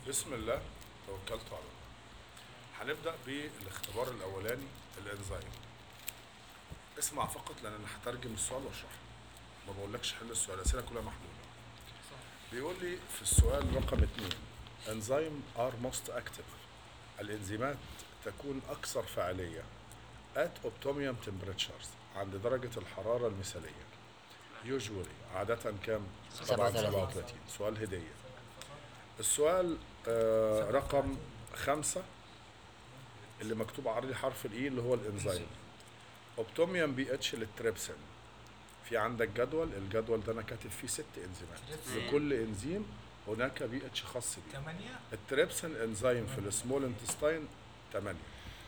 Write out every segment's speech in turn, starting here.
بسم الله توكلت على الله هنبدا بالاختبار الاولاني الانزيم اسمع فقط لان انا هترجم السؤال واشرحه ما بقولكش حل السؤال الاسئله كلها محلوله بيقول لي في السؤال رقم اثنين انزيم ار موست اكتف الانزيمات تكون اكثر فعاليه at optimum temperatures عند درجه الحراره المثاليه usually عاده كام 37. 37 سؤال هديه السؤال آه رقم خمسة اللي مكتوب عليه حرف الاي اللي هو الانزيم اوبتوميوم بي اتش للتريبسين في عندك جدول الجدول ده انا كاتب فيه ست انزيمات لكل انزيم هناك بي اتش خاص بيه ثمانية التريبسين انزيم في السمول انتستاين 8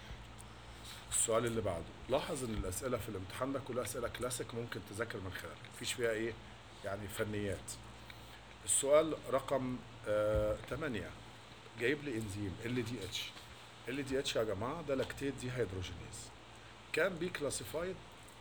السؤال اللي بعده لاحظ ان الاسئله في الامتحان ده كلها اسئله كلاسيك ممكن تذاكر من خلالها مفيش فيها ايه يعني فنيات السؤال رقم آه 8 جايب لي انزيم ال دي اتش ال دي اتش يا جماعه ده لاكتيت دي هيدروجينيز كان بي كلاسيفايد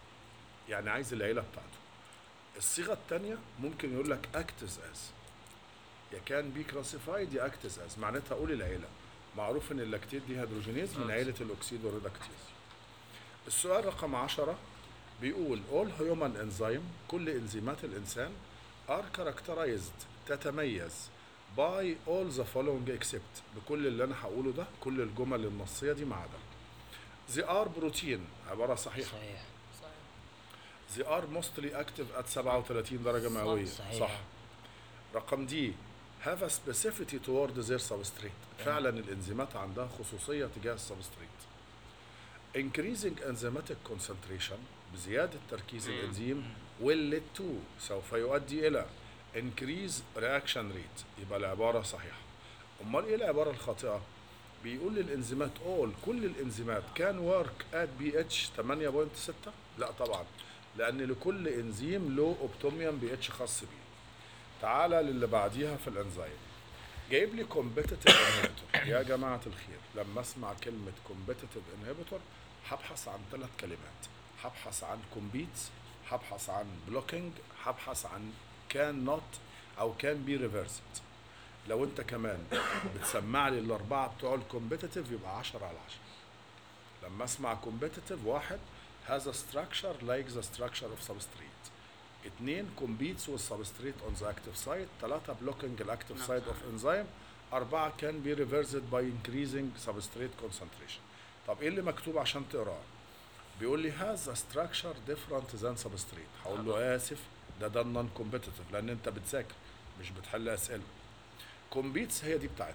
يعني عايز العيله بتاعته الصيغه الثانيه ممكن يقول لك اكتز از يا كان بي كلاسيفايد يا اكتز از معناتها قول العيله معروف ان اللاكتيت دي هيدروجينيز من عيله الاكسيدو ريدكتيز السؤال رقم 10 بيقول all human enzyme كل انزيمات الانسان are characterized تتميز by all the following except بكل اللي انا هقوله ده كل الجمل النصيه دي ما عدا they are protein عباره صحيحه صحيح they are mostly active at 37 درجه مئويه صحيح. صح رقم دي have a specificity toward their substrate فعلا الانزيمات عندها خصوصيه تجاه السبستريت increasing enzymatic concentration بزياده تركيز الانزيم will lead to سوف يؤدي الى increase reaction rate يبقى العباره صحيحه امال ايه العباره الخاطئه بيقول للانزيمات all كل الانزيمات كان work at pH 8.6 لا طبعا لان لكل انزيم له اوبتوميوم بي اتش خاص بيه تعالى للي بعديها في الانزيم جايب لي كومبيتيتيف انهبيتور يا جماعه الخير لما اسمع كلمه كومبيتيتيف انهبيتور هبحث عن ثلاث كلمات هبحث عن كومبيتس هبحث عن بلوكينج هبحث عن كان نوت او كان بي ريفرسد لو انت كمان بتسمع لي الاربعه بتوع الكومبيتيتيف يبقى 10 على 10 لما اسمع كومبيتيتيف واحد has a structure like the structure of substrate اثنين competes with substrate on the active site ثلاثة blocking the active site of enzyme أربعة can be reversed by increasing substrate concentration طب ايه اللي مكتوب عشان تقراه بيقول لي has a structure different than substrate هقول له آسف ده ده non competitive لأن أنت بتذاكر مش بتحل أسئلة competes هي دي بتاعتنا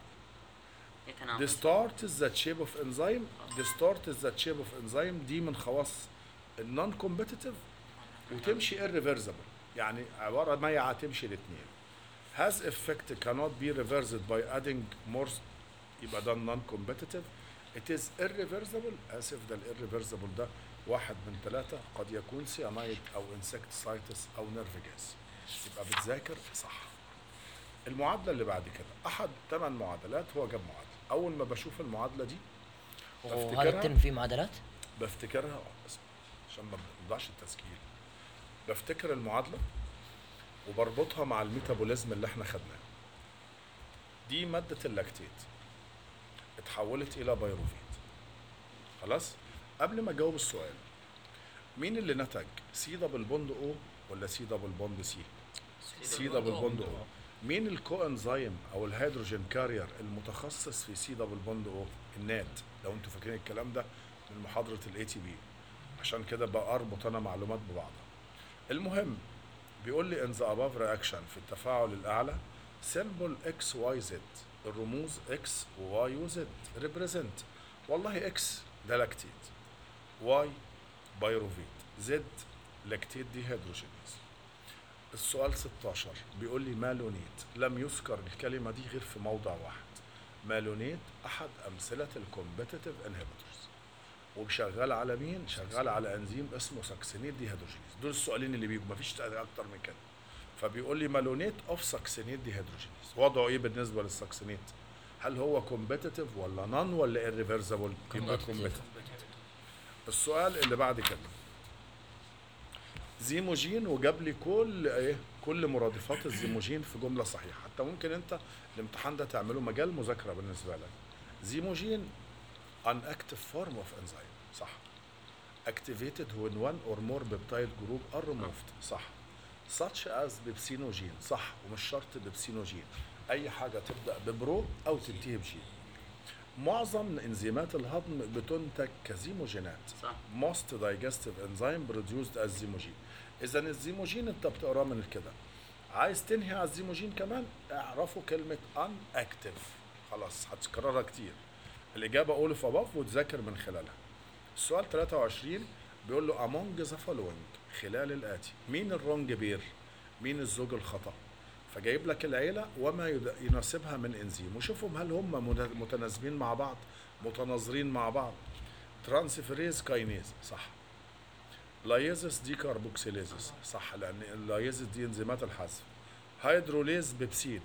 يتناقض distort is the shape of enzyme distort is the shape of enzyme دي من خواص النون كومبيتيتيف وتمشي irreversible يعني عباره ميعه تمشي الاثنين has effect cannot be reversed by adding more يبقى ده non competitive it is irreversible اسف ده irreversible ده واحد من ثلاثة قد يكون سيانايد أو انسكتسايتس أو نيرف جاز يبقى بتذاكر صح المعادلة اللي بعد كده أحد ثمان معادلات هو جاب معادلة أول ما بشوف المعادلة دي وهذا بفتكرها الترم فيه معادلات؟ بفتكرها اه اسمع عشان ما نضيعش التسجيل بفتكر المعادله وبربطها مع الميتابوليزم اللي احنا خدناه دي ماده اللاكتيت اتحولت الى بيروفيت خلاص قبل ما اجاوب السؤال مين اللي نتج سي دبل بوند او ولا سي دبل بوند سي سي دبل بوند او مين الكو انزيم او الهيدروجين كارير المتخصص في سي دبل بوند او النات لو انتوا فاكرين الكلام ده من محاضره الاي تي بي عشان كده بقى اربط انا معلومات ببعضها المهم بيقول لي ان ذا اباف رياكشن في التفاعل الاعلى سيمبل اكس واي زد الرموز اكس وواي وزد ريبريزنت والله اكس ده لاكتيت واي بايروفيت زد لاكتيت دي هيدروجينيز السؤال 16 بيقول لي مالونيت لم يذكر الكلمة دي غير في موضع واحد مالونيت أحد أمثلة الكومبيتيتيف انهبيتورز وشغال على مين؟ شغال على انزيم اسمه ساكسينيت دي هيدروجينيز دول السؤالين اللي بيجوا مفيش اكتر من كده فبيقول لي مالونيت اوف ساكسينيت دي هيدروجينيز وضعه ايه بالنسبه للساكسينيت؟ هل هو كومبيتيتيف ولا نون ولا irreversible؟ يبقى Competitive. كومبيتيتيف السؤال اللي بعد كده زيموجين وجاب لي كل ايه كل مرادفات الزيموجين في جمله صحيحه حتى ممكن انت الامتحان ده تعمله مجال مذاكره بالنسبه لك زيموجين an active form of enzyme صح activated when one or more peptide group are removed صح such as بيبسينوجين صح ومش شرط بيبسينوجين اي حاجه تبدا ببرو او تنتهي بجين معظم انزيمات الهضم بتنتج كزيموجينات صح. most digestive enzyme produced as زيموجين اذا الزيموجين انت بتقراه من كده عايز تنهي على الزيموجين كمان اعرفوا كلمه ان اكتف خلاص هتكررها كتير الاجابه اول في above وتذاكر من خلالها السؤال 23 بيقول له among the following خلال الاتي مين الرونج بير مين الزوج الخطا فجايب لك العيله وما يد- يناسبها من انزيم وشوفهم هل هم من- متناسبين مع بعض متناظرين مع بعض ترانسفيريز كاينيز صح لايزس دي كاربوكسيليزس صح لان اللايزس دي انزيمات الحذف هيدروليز بيبسين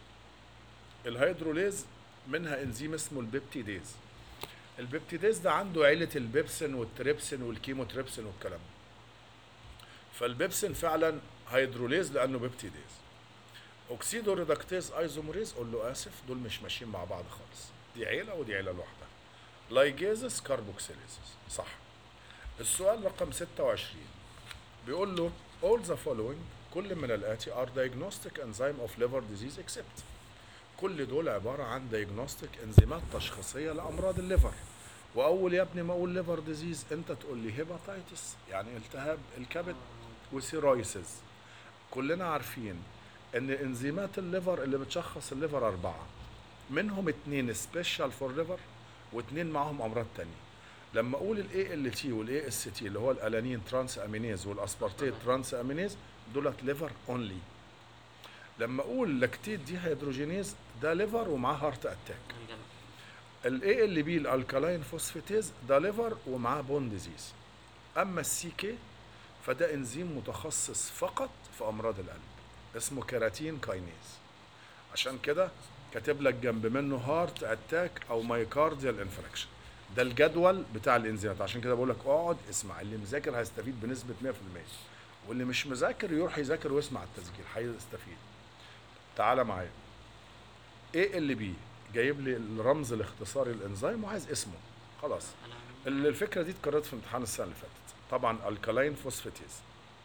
الهيدروليز منها انزيم اسمه البيبتيديز البيبتيديز ده عنده عيلة البيبسين والتريبسين والكيموتريبسين والكلام ده. فالبيبسين فعلا هيدروليز لانه بيبتيديز اوكسيدو ريدكتيز ايزوموريز قول له اسف دول مش ماشيين مع بعض خالص دي عيله ودي عيله لوحدها لايجيزس كاربوكسيليزس صح السؤال رقم 26 بيقول له all the following كل من الآتي are diagnostic enzyme of liver disease except كل دول عبارة عن diagnostic انزيمات تشخيصية لأمراض الليفر وأول يا ابني ما أقول ليفر ديزيز أنت تقول لي هيباتيتس يعني التهاب الكبد وسيرويسز كلنا عارفين ان انزيمات الليفر اللي بتشخص الليفر اربعه منهم اتنين سبيشال فور ليفر واتنين معاهم امراض تانية لما اقول الاي ال تي والاي اس تي اللي هو الالانين ترانس امينيز والاسبارتيت ترانس امينيز دولت ليفر اونلي لما اقول لاكتيت دي هيدروجينيز ده ليفر ومعاه هارت اتاك القلب الاي ال بي الالكالاين فوسفاتيز ده ليفر ومعاه بون ديزيز اما السي كي فده انزيم متخصص فقط في امراض القلب اسمه كيراتين كاينيز عشان كده كاتب لك جنب منه هارت اتاك او مايكارديال انفراكشن ده الجدول بتاع الانزيمات عشان كده بقول لك اقعد اسمع اللي مذاكر هيستفيد بنسبه 100% واللي مش مذاكر يروح يذاكر ويسمع التسجيل هيستفيد تعالى معايا ايه اللي بي جايب لي الرمز الاختصاري الانزيم وعايز اسمه خلاص ال- الفكره دي اتكررت في امتحان السنه اللي فاتت طبعا الكالاين فوسفاتيز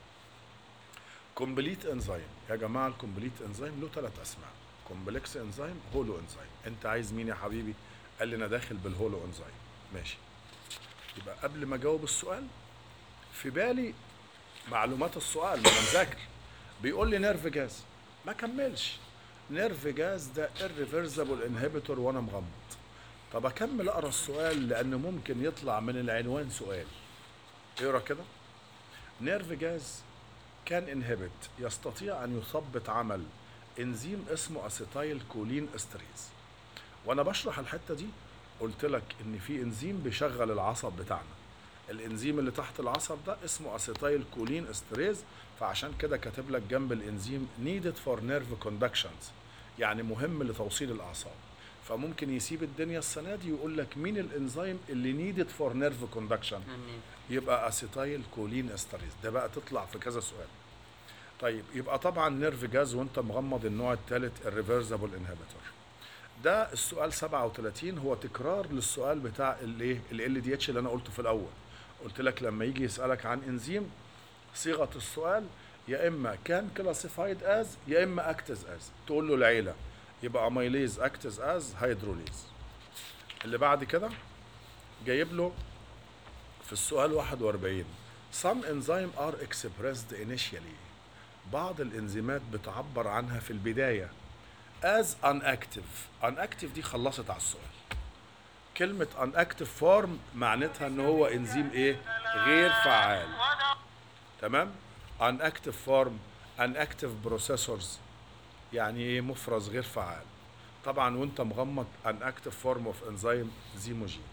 كومبليت انزيم يا جماعه الكومبليت انزيم له ثلاث اسماء كومبلكس انزيم هولو انزيم انت عايز مين يا حبيبي قال لي انا داخل بالهولو انزيم ماشي يبقى قبل ما اجاوب السؤال في بالي معلومات السؤال ما انا مذاكر بيقول لي نيرف جاز ما كملش نيرف جاز ده irreversible انهبيتور وانا مغمض طب اكمل اقرا السؤال لان ممكن يطلع من العنوان سؤال اقرا كده نيرف جاز كان انهبت يستطيع ان يثبط عمل انزيم اسمه اسيتايل كولين استريز وانا بشرح الحته دي قلت لك ان في انزيم بيشغل العصب بتاعنا الانزيم اللي تحت العصب ده اسمه اسيتايل كولين استريز فعشان كده كاتب لك جنب الانزيم needed for nerve conductions يعني مهم لتوصيل الاعصاب فممكن يسيب الدنيا السنه دي ويقول لك مين الانزيم اللي needed for nerve conduction يبقى اسيتايل كولين استريز ده بقى تطلع في كذا سؤال طيب يبقى طبعا نيرف جاز وانت مغمض النوع الثالث الريفرسبل انهبيتور ده السؤال 37 هو تكرار للسؤال بتاع الايه ال دي اتش اللي انا قلته في الاول قلت لك لما يجي يسالك عن انزيم صيغه السؤال يا اما كان كلاسيفايد از يا اما اكتز از تقول له العيله يبقى اميليز اكتز از هيدروليز اللي بعد كده جايب له في السؤال 41 some enzyme are expressed initially بعض الانزيمات بتعبر عنها في البداية as unactive unactive دي خلصت على السؤال كلمة unactive form معناتها ان هو انزيم ايه غير فعال تمام unactive form unactive processors يعني ايه مفرز غير فعال طبعا وانت مغمض unactive form of enzyme زيموجين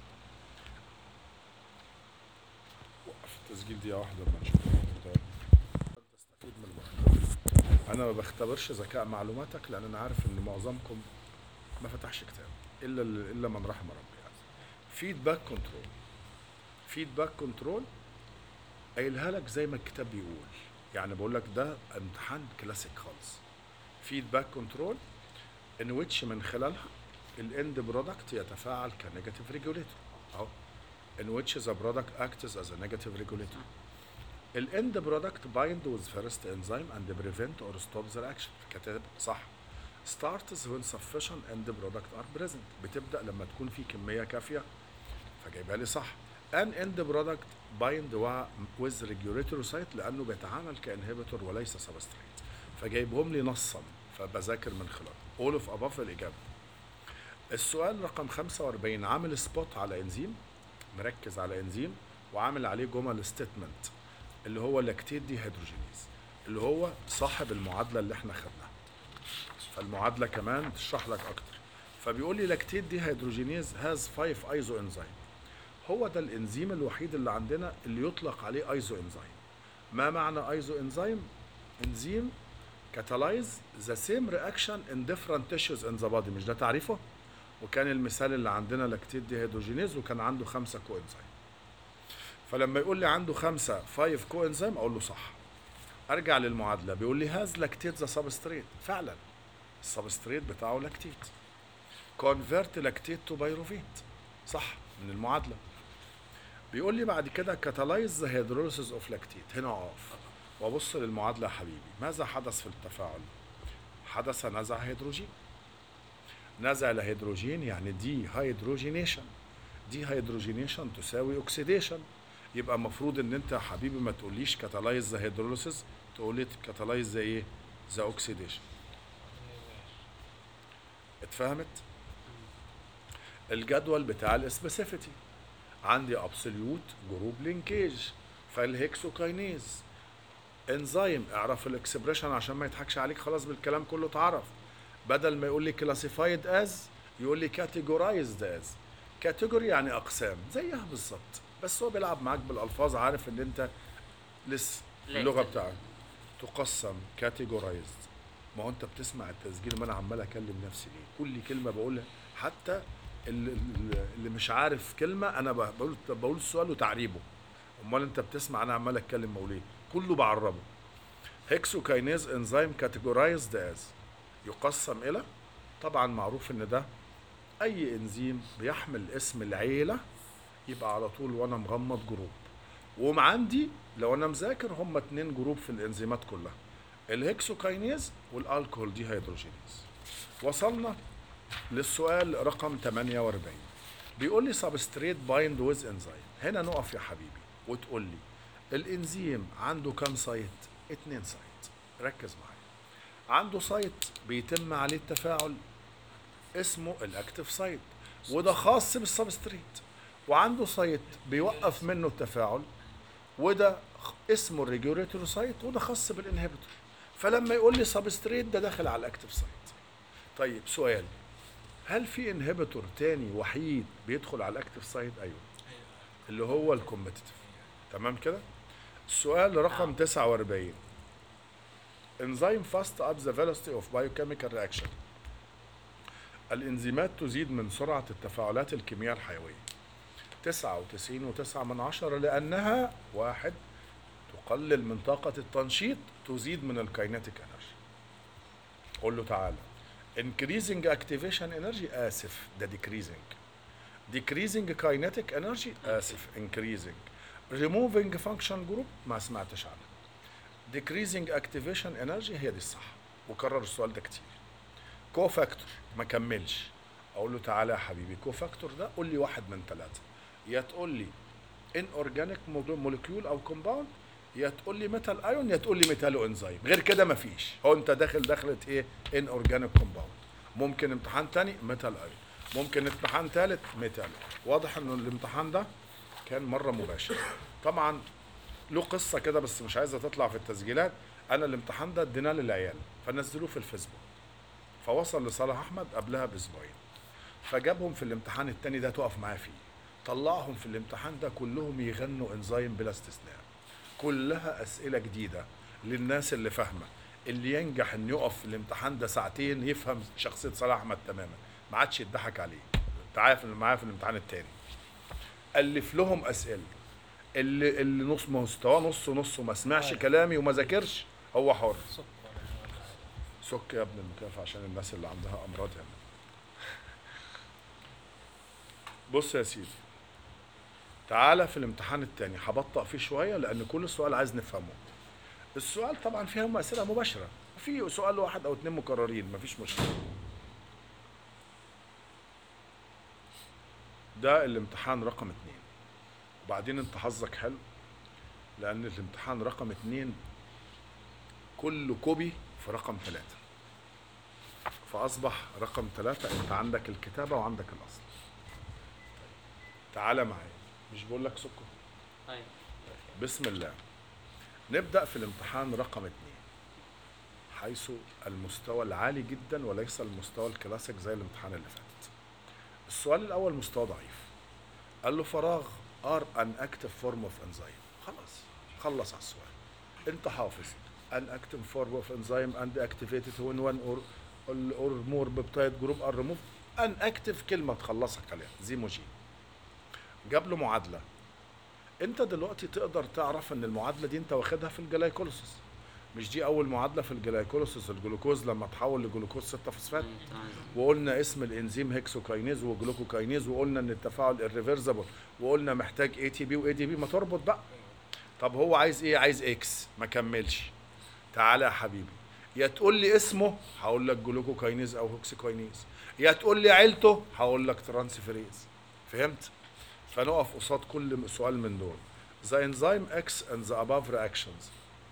وقف التسجيل دقيقة واحدة لما نشوف تستفيد من المختبر أنا ما بختبرش ذكاء معلوماتك لأن أنا عارف إن معظمكم ما فتحش كتاب إلا إلا من رحم ربي يعني فيدباك كنترول فيدباك كنترول قايلها لك زي ما الكتاب بيقول يعني بقول لك ده امتحان كلاسيك خالص فيدباك كنترول ان ويتش من خلالها الاند برودكت يتفاعل كنيجاتيف ريجوليتور اهو in which the product acts as a negative regulator. الاند برودكت bind with first enzyme and prevent or stop the reaction كاتب صح starts when sufficient end product are present بتبدا لما تكون في كميه كافيه فجايبها لي صح an end product bind و- with regulatory site لانه بيتعامل كانهبيتور وليس substrate فجايبهم لي نصا فبذاكر من خلاله all of above الاجابه السؤال رقم 45 عامل سبوت على انزيم مركز على انزيم وعامل عليه جمل ستيتمنت اللي هو لاكتيت دي هيدروجينيز اللي هو صاحب المعادله اللي احنا خدناها فالمعادله كمان تشرح لك اكتر فبيقول لي لاكتيت دي هيدروجينيز هاز 5 ايزو انزيم هو ده الانزيم الوحيد اللي عندنا اللي يطلق عليه ايزو انزيم ما معنى ايزو انزيم انزيم كاتالايز ذا سيم رياكشن ان ديفرنت تيشوز ان ذا بادي مش ده تعريفه وكان المثال اللي عندنا لاكتيت دي هيدروجينيز وكان عنده خمسة كو انزيم فلما يقول لي عنده خمسة 5 كو انزيم اقول له صح ارجع للمعادله بيقول لي هاز لاكتيت ذا سبستريت فعلا السبستريت بتاعه لاكتيت كونفيرت لاكتيت تو بايروفيت صح من المعادله بيقول لي بعد كده كاتالايز ذا هيدروليسيس اوف لاكتيت هنا اقف وابص للمعادله يا حبيبي ماذا حدث في التفاعل حدث نزع هيدروجين نزع الهيدروجين يعني دي هيدروجينيشن دي هيدروجينيشن تساوي اوكسيديشن يبقى المفروض ان انت يا حبيبي ما تقوليش كاتالايز ذا هيدروليسيس تقول لي كاتالايز ذا ايه ذا اوكسيديشن اتفهمت الجدول بتاع الاسبيسيفيتي عندي ابسوليوت جروب لينكيج فالهيكسوكاينيز انزيم اعرف الاكسبريشن عشان ما يضحكش عليك خلاص بالكلام كله اتعرف بدل ما يقول لي كلاسيفايد از يقول لي كاتيجورايزد از كاتيجوري يعني اقسام زيها بالظبط بس هو بيلعب معاك بالالفاظ عارف ان انت لسه لا اللغه يستخدم. بتاعك تقسم كاتيجورايزد ما هو انت بتسمع التسجيل ما انا عمال اكلم نفسي ليه كل كلمه بقولها حتى اللي, اللي مش عارف كلمه انا ب- بقول بقول السؤال وتعريبه امال انت بتسمع انا عمال اتكلم موليه كله بعربه هيكسوكاينيز انزيم كاتيجورايزد از يقسم الى طبعا معروف ان ده اي انزيم بيحمل اسم العيله يبقى على طول وانا مغمض جروب وعندي لو انا مذاكر هم اتنين جروب في الانزيمات كلها الهكسوكاينيز والالكول دي هيدروجينيز وصلنا للسؤال رقم 48 بيقول لي سبستريت بايند ويز انزيم هنا نقف يا حبيبي وتقول لي الانزيم عنده كام سايت اتنين سايت ركز معايا عنده سايت بيتم عليه التفاعل اسمه الاكتف سايت وده خاص بالسبستريت وعنده سايت بيوقف منه التفاعل وده خ- اسمه الريجوليتور سايت وده خاص بالانهبيتور فلما يقول لي سبستريت ده داخل على الاكتف سايت طيب سؤال هل في انهبيتور تاني وحيد بيدخل على الاكتف سايت ايوه اللي هو الكومبتيتيف تمام كده السؤال رقم 49 انزيم فاست اب ذا فيلوسيتي اوف بايوكيميكال رياكشن الانزيمات تزيد من سرعة التفاعلات الكيمياء الحيوية تسعة وتسعين وتسعة من عشرة لأنها واحد تقلل من طاقة التنشيط تزيد من الكايناتيك انرجي قول له تعالى increasing activation energy آسف ده decreasing decreasing kinetic energy آسف increasing removing function group ما سمعتش عنها decreasing activation energy هي دي الصح وكرر السؤال ده كتير كو فاكتور ما كملش اقول له تعالى يا حبيبي كو فاكتور ده قول لي واحد من ثلاثه يا تقول لي ان اورجانيك مولكيول او كومباوند يا تقول لي ميتال ايون يا تقول لي ميتالو انزيم غير كده مفيش هو انت داخل دخلة ايه ان اورجانيك كومباوند ممكن امتحان تاني ميتال ايون ممكن امتحان ثالث ميتال واضح ان الامتحان ده كان مره مباشر طبعا له قصه كده بس مش عايزه تطلع في التسجيلات انا الامتحان ده اديناه للعيال فنزلوه في الفيسبوك فوصل لصالح احمد قبلها باسبوعين فجابهم في الامتحان التاني ده تقف معاه فيه طلعهم في الامتحان ده كلهم يغنوا انزيم بلا استثناء كلها اسئله جديده للناس اللي فاهمه اللي ينجح ان يقف في الامتحان ده ساعتين يفهم شخصيه صلاح احمد تماما ما عادش يضحك عليه انت عارف اللي معايا في الامتحان التاني الف لهم اسئله اللي اللي نص مستواه نص نص وما سمعش أيوة. كلامي وما ذاكرش هو حر سكر سك يا ابن المكافح عشان الناس اللي عندها امراض هنا بص يا سيدي تعالى في الامتحان التاني هبطأ فيه شوية لأن كل سؤال عايز نفهمه السؤال طبعا فيهم أسئلة مباشرة في سؤال واحد أو اتنين مكررين مفيش مشكلة ده الامتحان رقم اتنين وبعدين انت حظك حلو لأن الامتحان رقم اتنين كله كوبي في رقم ثلاثة فأصبح رقم ثلاثة أنت عندك الكتابة وعندك الأصل تعالى معايا مش بقول لك سكر ايوه بسم الله نبدأ في الامتحان رقم اتنين حيث المستوى العالي جدا وليس المستوى الكلاسيك زي الامتحان اللي فاتت السؤال الأول مستوى ضعيف قال له فراغ are an active form of enzyme خلاص خلص على السؤال انت حافظ an active form of enzyme and activated when one or or more peptide group are removed an active كلمة تخلصك عليها زيموجين جاب له معادلة انت دلوقتي تقدر تعرف ان المعادله دي انت واخدها في الجلايكوليسيس مش دي اول معادله في الجلايكوليسيس الجلوكوز لما تحول لجلوكوز 6 فوسفات مم، تمام وقلنا اسم الانزيم هيكسوكاينيز وجلوكوكاينيز وقلنا ان التفاعل الريفرسبل وقلنا محتاج اي تي بي واي دي بي ما تربط بقى طب هو عايز ايه عايز اكس ما كملش تعالى يا حبيبي يا تقول لي اسمه هقول لك جلوكوكاينيز او هوكسيكاينيز يا تقول لي عيلته هقول لك ترانسفيريز فهمت فنقف قصاد كل سؤال من دول The enzyme X and the above reactions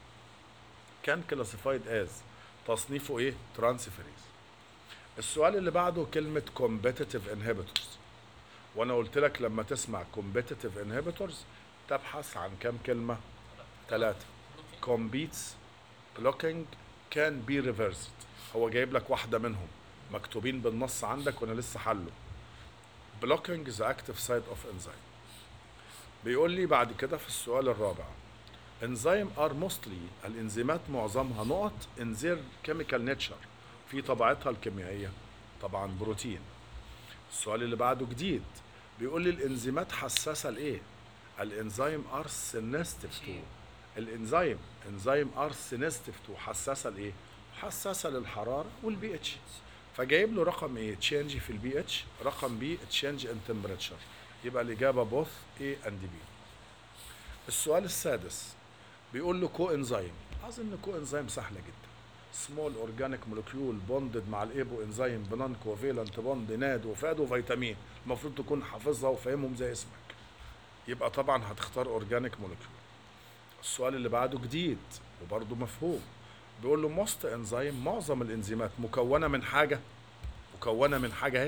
كان classified as تصنيفه ايه ترانسفيريز السؤال اللي بعده كلمة competitive inhibitors وانا قلت لك لما تسمع competitive inhibitors تبحث عن كام كلمة ثلاثة competes blocking can be reversed هو جايب لك واحدة منهم مكتوبين بالنص عندك وانا لسه حله blocking the active site of enzyme بيقول لي بعد كده في السؤال الرابع enzyme are mostly الانزيمات معظمها نقط in their chemical nature في طبيعتها الكيميائية طبعا بروتين السؤال اللي بعده جديد بيقول لي الانزيمات حساسة لايه الانزيم are sensitive to الانزيم انزيم are sensitive to حساسة لايه حساسة للحرارة والبي اتش فجايب له رقم ايه تشينج في البي اتش رقم بي تشينج ان تمبريتشر يبقى الاجابه بوث اي اند بي السؤال السادس بيقول له كو انزيم اظن كو انزيم سهله جدا سمول اورجانيك مولكيول بوندد مع الايبو انزيم بنان كوفيلنت بوند ناد وفاد وفيتامين المفروض تكون حافظها وفاهمهم زي اسمك يبقى طبعا هتختار اورجانيك مولكيول السؤال اللي بعده جديد وبرضه مفهوم بيقول له موست انزيم معظم الانزيمات مكونه من حاجه مكونه من حاجه اهي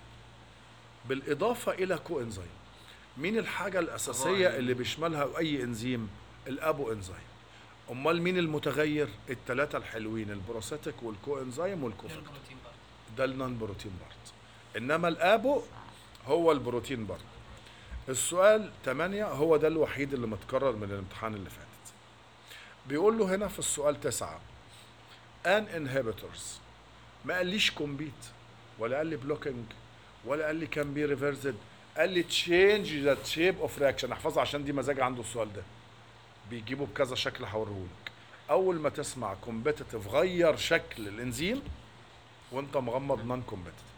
بالاضافه الى كو انزيم مين الحاجه الاساسيه طبعاً. اللي بيشملها اي انزيم الابو انزيم امال مين المتغير الثلاثه الحلوين البروسيتيك والكو انزيم والكوفاكتور البروتين برضه ده النون بروتين بارت انما الابو هو البروتين بارت السؤال 8 هو ده الوحيد اللي متكرر من الامتحان اللي فاتت بيقول له هنا في السؤال 9 ان انهبيتورز ما قاليش كومبيت ولا قال لي بلوكينج ولا قال لي كان بي ريفرسد قال لي تشينج ذا شيب اوف رياكشن احفظها عشان دي مزاج عنده السؤال ده بيجيبه بكذا شكل هوريهولك اول ما تسمع كومبيتيتيف غير شكل الانزيم وانت مغمض نون كومبيتيتيف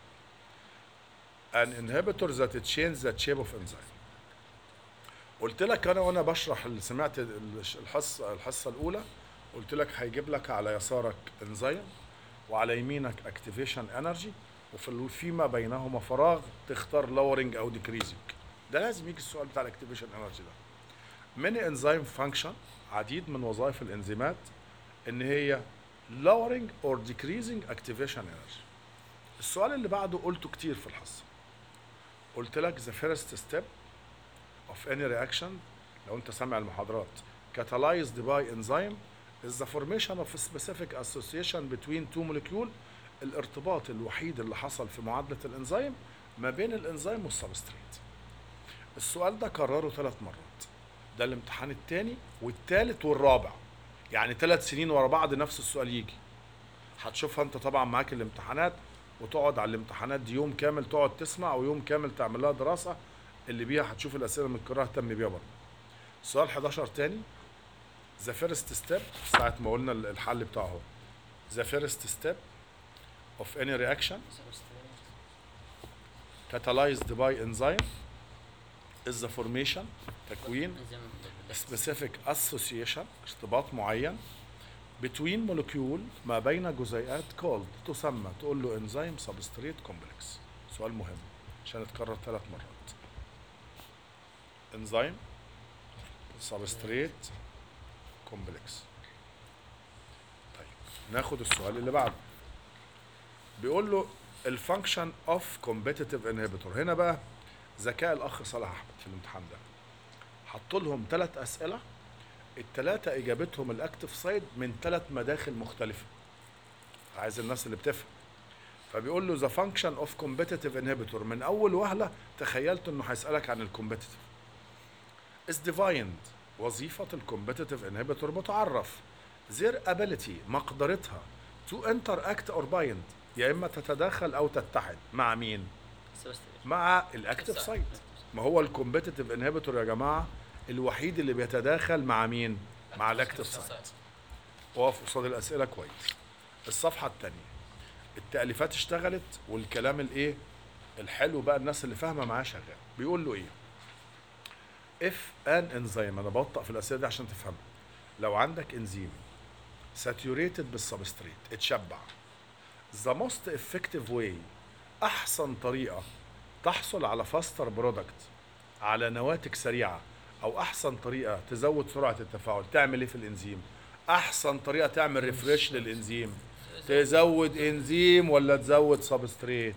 an inhibitor that change the shape of enzyme قلت لك انا وانا بشرح اللي سمعت الحصه الحصه الاولى قلت لك هيجيب لك على يسارك انزيم وعلى يمينك اكتيفيشن انرجي وفي ال- فيما بينهما فراغ تختار لورنج او ديكريزنج ده لازم يجي السؤال بتاع الاكتيفيشن انرجي ده many enzyme function عديد من وظائف الانزيمات ان هي lowering or decreasing activation energy السؤال اللي بعده قلته كتير في الحصه قلت لك the first step of any reaction لو انت سامع المحاضرات catalyzed by enzyme is the formation of a specific association between two molecule الارتباط الوحيد اللي حصل في معادلة الانزيم ما بين الانزيم والسبستريت السؤال ده كرره ثلاث مرات ده الامتحان الثاني والثالث والرابع يعني ثلاث سنين ورا بعض نفس السؤال يجي هتشوفها انت طبعا معاك الامتحانات وتقعد على الامتحانات دي يوم كامل تقعد تسمع ويوم كامل تعمل لها دراسه اللي بيها هتشوف الاسئله المتكرره اهتم بيها برضه سؤال 11 تاني ذا فيرست ستيب ساعة ما قلنا الحل بتاعه اهو ذا فيرست ستيب of any reaction catalyzed by enzyme is the formation تكوين انزيم specific association ارتباط معين between molecule ما بين جزيئات called تسمى تقول له enzyme substrate complex سؤال مهم عشان يتكرر ثلاث مرات enzyme substrate complex طيب ناخد السؤال اللي بعده بيقول له الفانكشن اوف كومبيتيتيف انهبيتور هنا بقى ذكاء الاخ صلاح احمد في الامتحان ده حط لهم ثلاث اسئله الثلاثه اجابتهم الاكتف سايد من ثلاث مداخل مختلفه عايز الناس اللي بتفهم فبيقول له ذا فانكشن اوف كومبيتيتيف انهبيتور من اول وهله تخيلت انه هيسالك عن الكومبيتيتيف is defined وظيفة الكومبيتيتيف انهبيتور متعرف their ability مقدرتها to interact or bind يا اما تتداخل او تتحد مع مين؟ مع الاكتف سايت ما هو الكومبيتيتيف انهبيتور يا جماعه الوحيد اللي بيتداخل مع مين؟ مع الاكتف سايت اقف قصاد الاسئله كويس الصفحه الثانيه التاليفات اشتغلت والكلام الايه الحلو بقى الناس اللي فاهمه معاه شغال بيقول له ايه اف ان انزيم انا ببطأ في الاسئله دي عشان تفهمها لو عندك انزيم ساتيوريتد بالسبستريت اتشبع ذا موست افكتيف واي احسن طريقه تحصل على فاستر برودكت على نواتج سريعه او احسن طريقه تزود سرعه التفاعل تعمل ايه في الانزيم احسن طريقه تعمل ريفريش للانزيم تزود انزيم ولا تزود سبستريت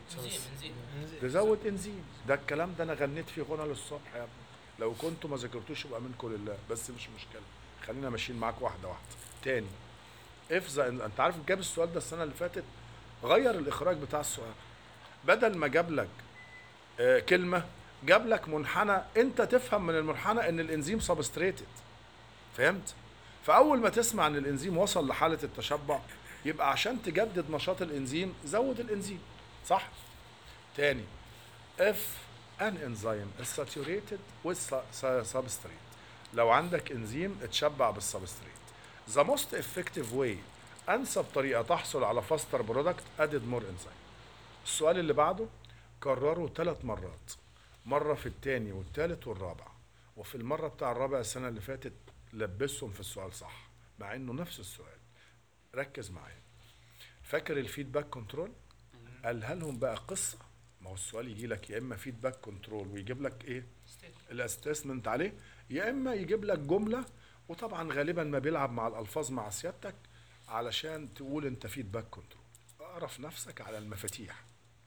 تزود انزيم ده الكلام ده انا غنيت فيه غنى للصبح يا ابني لو كنتوا ما ذاكرتوش يبقى منكم لله بس مش مشكله خلينا ماشيين معاك واحده واحده تاني اف انت عارف جاب السؤال ده السنه اللي فاتت غير الاخراج بتاع السؤال بدل ما جاب لك آه، كلمه جاب لك منحنى انت تفهم من المنحنى ان الانزيم سبستريتد فهمت فاول ما تسمع ان الانزيم وصل لحاله التشبع يبقى عشان تجدد نشاط الانزيم زود الانزيم صح تاني if an enzyme is saturated with su- su- substrate لو عندك انزيم اتشبع بالسبستريت the most effective way انسب طريقه تحصل على فاستر برودكت added more enzyme السؤال اللي بعده كرره ثلاث مرات مره في الثاني والثالث والرابع وفي المره بتاع الرابع السنه اللي فاتت لبسهم في السؤال صح مع انه نفس السؤال ركز معايا فاكر الفيدباك كنترول قالها لهم بقى قصه ما هو السؤال يجي لك يا اما فيدباك كنترول ويجيب لك ايه الاستيسمنت عليه يا اما يجيب لك جمله وطبعا غالبا ما بيلعب مع الالفاظ مع سيادتك علشان تقول انت فيدباك كنترول اعرف نفسك على المفاتيح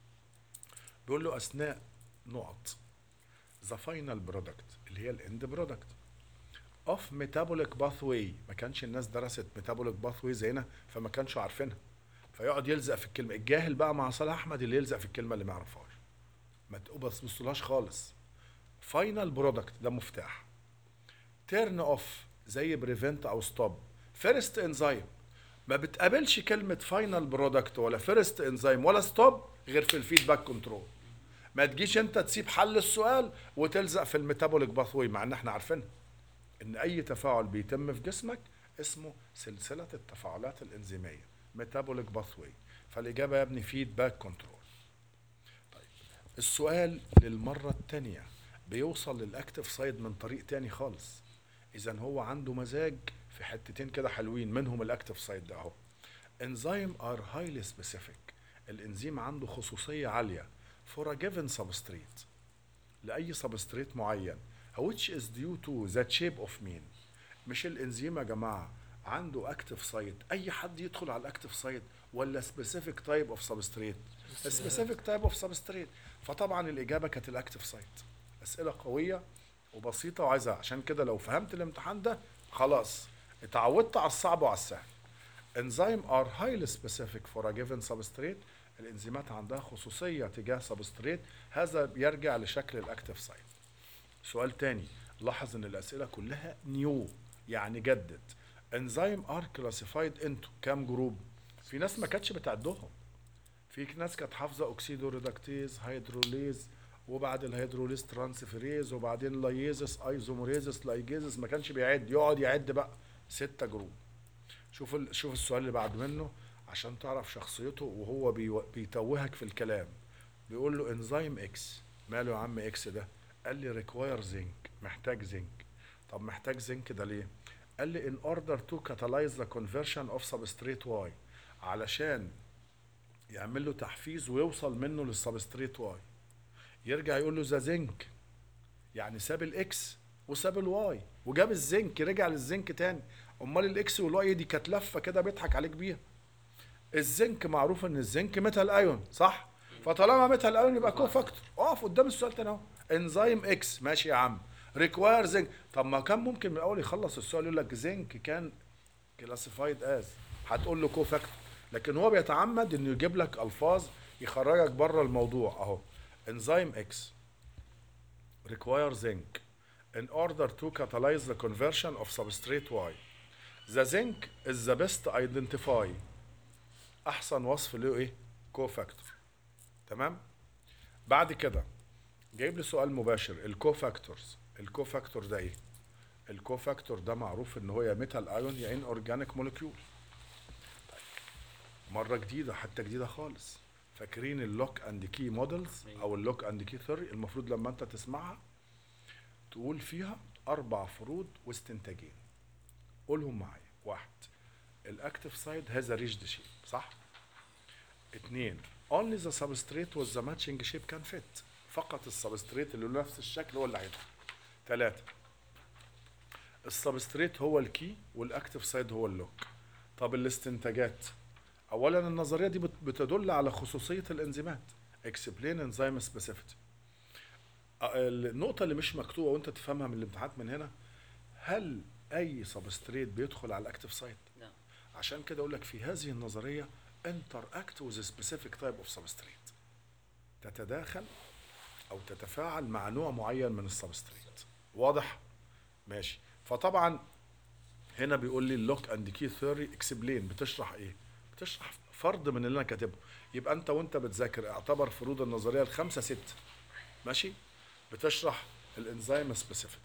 بيقول له اثناء نقط ذا فاينل برودكت اللي هي الاند برودكت اوف ميتابوليك باثواي ما كانش الناس درست ميتابوليك باثواي زينا فما كانش عارفينها فيقعد يلزق في الكلمه الجاهل بقى مع صلاح احمد اللي يلزق في الكلمه اللي ما يعرفهاش ما تبصلهاش خالص فاينل برودكت ده مفتاح تيرن اوف زي بريفنت او ستوب فيرست انزيم ما بتقابلش كلمه فاينل برودكت ولا فيرست انزيم ولا ستوب غير في الفيدباك كنترول ما تجيش انت تسيب حل السؤال وتلزق في الميتابوليك باثوي مع ان احنا عارفينها ان اي تفاعل بيتم في جسمك اسمه سلسله التفاعلات الانزيميه ميتابوليك باثوي فالاجابه يا ابني فيدباك كنترول طيب السؤال للمره الثانيه بيوصل للاكتف سايد من طريق تاني خالص اذا هو عنده مزاج في حتتين كده حلوين منهم الاكتف سايد ده اهو انزيم ار هايلي سبيسيفيك الانزيم عنده خصوصيه عاليه for a given substrate لاي سبستريت معين which is due to the shape of mean مش الانزيم يا جماعه عنده اكتف سايت اي حد يدخل على الاكتف سايت ولا سبيسيفيك تايب اوف سبستريت سبيسيفيك تايب اوف سبستريت فطبعا الاجابه كانت الاكتف سايت اسئله قويه وبسيطه وعايزه عشان كده لو فهمت الامتحان ده خلاص اتعودت على الصعب وعلى السهل enzyme are highly specific for a given substrate الانزيمات عندها خصوصية تجاه سبستريت هذا بيرجع لشكل الاكتف سايت سؤال تاني لاحظ ان الاسئلة كلها نيو يعني جدد enzyme are classified into كام جروب في ناس ما كانتش بتعدهم في ناس كانت حافظة اوكسيدو ريدكتيز هيدروليز وبعد الهيدروليز ترانسفيريز وبعدين لايزس ايزوموريزس لايجيزس ما كانش بيعد يقعد يعد بقى ستة جروب شوف ال... شوف السؤال اللي بعد منه عشان تعرف شخصيته وهو بيو... بيتوهك في الكلام بيقول له انزيم اكس ماله يا عم اكس ده قال لي ريكواير زنك محتاج زنك طب محتاج زنك ده ليه قال لي in order to catalyze the conversion of substrate Y علشان يعمل له تحفيز ويوصل منه للسبستريت واي يرجع يقول له ذا زنك يعني ساب الاكس وساب الواي وجاب الزنك رجع للزنك تاني امال الاكس والواي دي كانت لفه كده بيضحك عليك بيها الزنك معروف ان الزنك ميتال ايون صح فطالما ميتال ايون يبقى كو فاكتور اقف قدام السؤال تاني اهو انزيم اكس ماشي يا عم ريكواير زنك طب ما كان ممكن من الاول يخلص السؤال يقول لك زنك كان كلاسيفايد از هتقول له كو فاكتور لكن هو بيتعمد انه يجيب لك الفاظ يخرجك بره الموضوع اهو انزيم اكس require zinc in order to catalyze the conversion of substrate Y. The zinc is the best identify احسن وصف له ايه كوفاكتور تمام بعد كده جايب لي سؤال مباشر الكوفاكتورز الكوفاكتور ده ايه الكوفاكتور ده معروف ان هو يا ميتال ايون يا ان اورجانيك مولكيول مره جديده حتى جديده خالص فاكرين اللوك اند كي مودلز او اللوك اند كي ثيوري المفروض لما انت تسمعها تقول فيها اربع فروض واستنتاجين قولهم معايا واحد الاكتف سايد هذا ريجد شيب صح اتنين only the substrate with the matching shape can fit فقط السبستريت اللي له نفس الشكل هو اللي هيدخل ثلاثة السبستريت هو الكي والاكتف سايد هو اللوك طب الاستنتاجات اولا النظريه دي بت- بتدل على خصوصيه الانزيمات explain enzyme specificity آه، النقطه اللي مش مكتوبه وانت تفهمها من الامتحانات من هنا هل اي سبستريت بيدخل على الاكتف سايت لا عشان كده اقول لك في هذه النظريه interact with a specific type of substrate تتداخل او تتفاعل مع نوع معين من السبستريت واضح ماشي فطبعا هنا بيقول لي اللوك اند كي ثيوري اكسبلين بتشرح ايه بتشرح فرض من اللي انا كاتبه يبقى انت وانت بتذاكر اعتبر فروض النظريه الخمسه ست ماشي بتشرح الانزيم سبيسيفيتي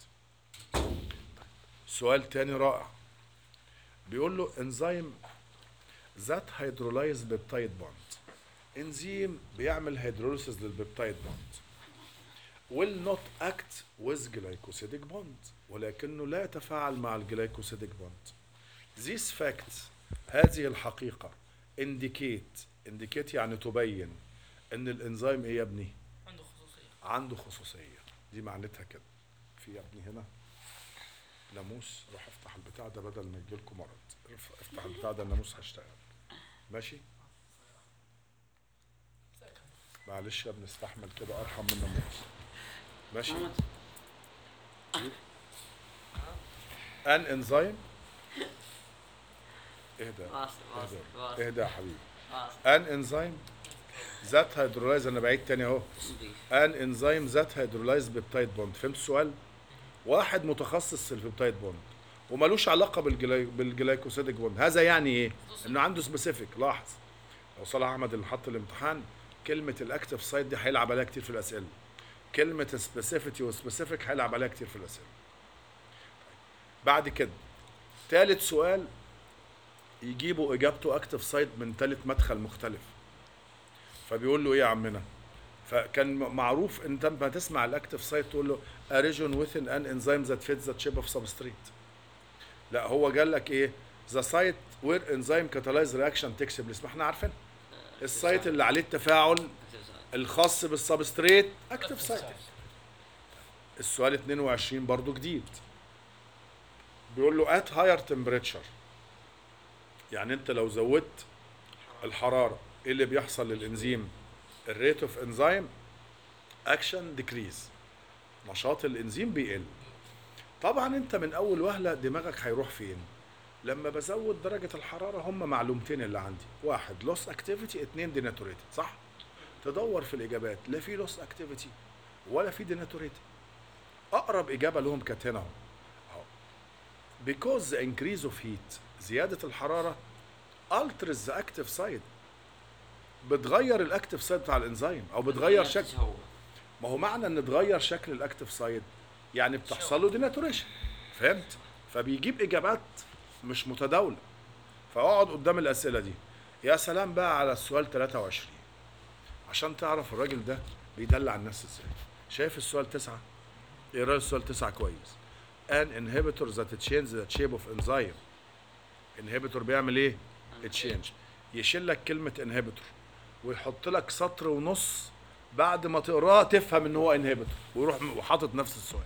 سؤال تاني رائع بيقول له انزيم ذات هيدرولايز بيبتايد بوند انزيم بيعمل هيدروليسيس للبيبتايد بوند will not act with glycosidic bond ولكنه لا يتفاعل مع الجلايكوسيديك bond these facts هذه الحقيقة indicate indicate يعني تبين ان الانزيم ايه يا ابني عنده خصوصية عنده خصوصية دي معناتها كده في يا ابني هنا ناموس روح افتح البتاع ده بدل ما يجيلكم مرض اف- افتح البتاع ده الناموس هشتغل ماشي معلش يا ابني استحمل كده ارحم من الناموس ماشي محمد ان انزيم اهدى واصل واصل اهدى واصل اهدى يا حبيبي واصل ان انزيم ذات هيدرولايز انا بعيد تاني اهو نضيف ان انزيم ذات هيدرولايز بيبتايد بوند فهمت السؤال واحد متخصص في البيبتايد بوند وملوش علاقه بالجلاي... بالجلايكوسيديك بوند هذا يعني ايه انه عنده سبيسيفيك لاحظ لو صلاح احمد اللي حط الامتحان كلمه الاكتف سايت دي هيلعب عليها كتير في الاسئله كلمه سبيسيفيتي وسبيسيفيك هيلعب عليها كتير في الاسئله بعد كده ثالث سؤال يجيبوا اجابته اكتف سايت من ثالث مدخل مختلف فبيقول له ايه يا عمنا فكان م- معروف ان انت لما تسمع الاكتف سايت تقول له a region within an enzyme that fits the shape of substrate لا هو قال لك ايه the site where enzyme catalyze reaction takes place ما احنا عارفين السايت اللي عليه التفاعل الخاص بالسبستريت اكتف سايت السؤال 22 برضو جديد بيقول له at higher temperature يعني انت لو زودت الحراره ايه اللي بيحصل للانزيم الريت اوف انزيم اكشن ديكريز نشاط الانزيم بيقل طبعا انت من اول وهله دماغك هيروح فين لما بزود درجه الحراره هم معلومتين اللي عندي واحد لوس اكتيفيتي اتنين ديناتوريتد صح تدور في الاجابات لا في لوس اكتيفيتي ولا في ديناتوريتد اقرب اجابه لهم كانت هنا اهو اهو because the increase of heat زياده الحراره alters the active site بتغير الاكتف سايت بتاع الانزيم او بتغير شكل هو ما هو معنى ان اتغير شكل الاكتف سايد يعني بتحصل له ديناتوريشن فهمت فبيجيب اجابات مش متداوله فاقعد قدام الاسئله دي يا سلام بقى على السؤال 23 عشان تعرف الراجل ده بيدلع الناس ازاي شايف السؤال تسعة ايه رايك السؤال تسعة كويس an inhibitor that changes the shape of enzyme inhibitor بيعمل ايه تشينج يشيل لك كلمة inhibitor ويحط لك سطر ونص بعد ما تقراها تفهم ان هو inhibitor ويروح وحاطط نفس السؤال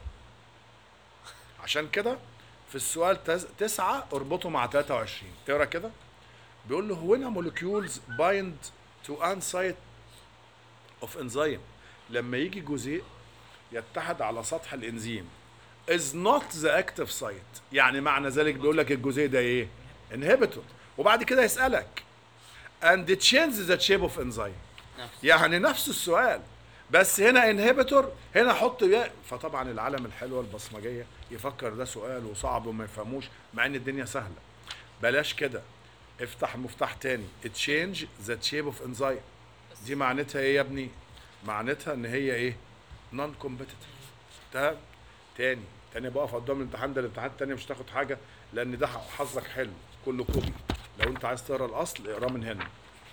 عشان كده في السؤال تس- تسعة اربطه مع 23 تقرا كده بيقول له when a molecules bind to an site of enzyme لما يجي جزيء يتحد على سطح الانزيم is not the active site يعني معنى ذلك بيقول لك الجزيء ده ايه inhibitor وبعد كده يسألك and it changes the shape of enzyme نفس يعني نفس السؤال بس هنا انهبيتور هنا حط يا فطبعا العالم الحلوه البصمجيه يفكر ده سؤال وصعب وما يفهموش مع ان الدنيا سهله بلاش كده افتح مفتاح تاني تشينج ذا شيب اوف انزايم دي معناتها ايه يا ابني معناتها ان هي ايه نون كومبيتيتيف تمام تاني تاني بقف قدام الامتحان ده الامتحان التاني مش هتاخد حاجه لان ده حظك حلو كله كوبي لو انت عايز تقرا الاصل اقراه من هنا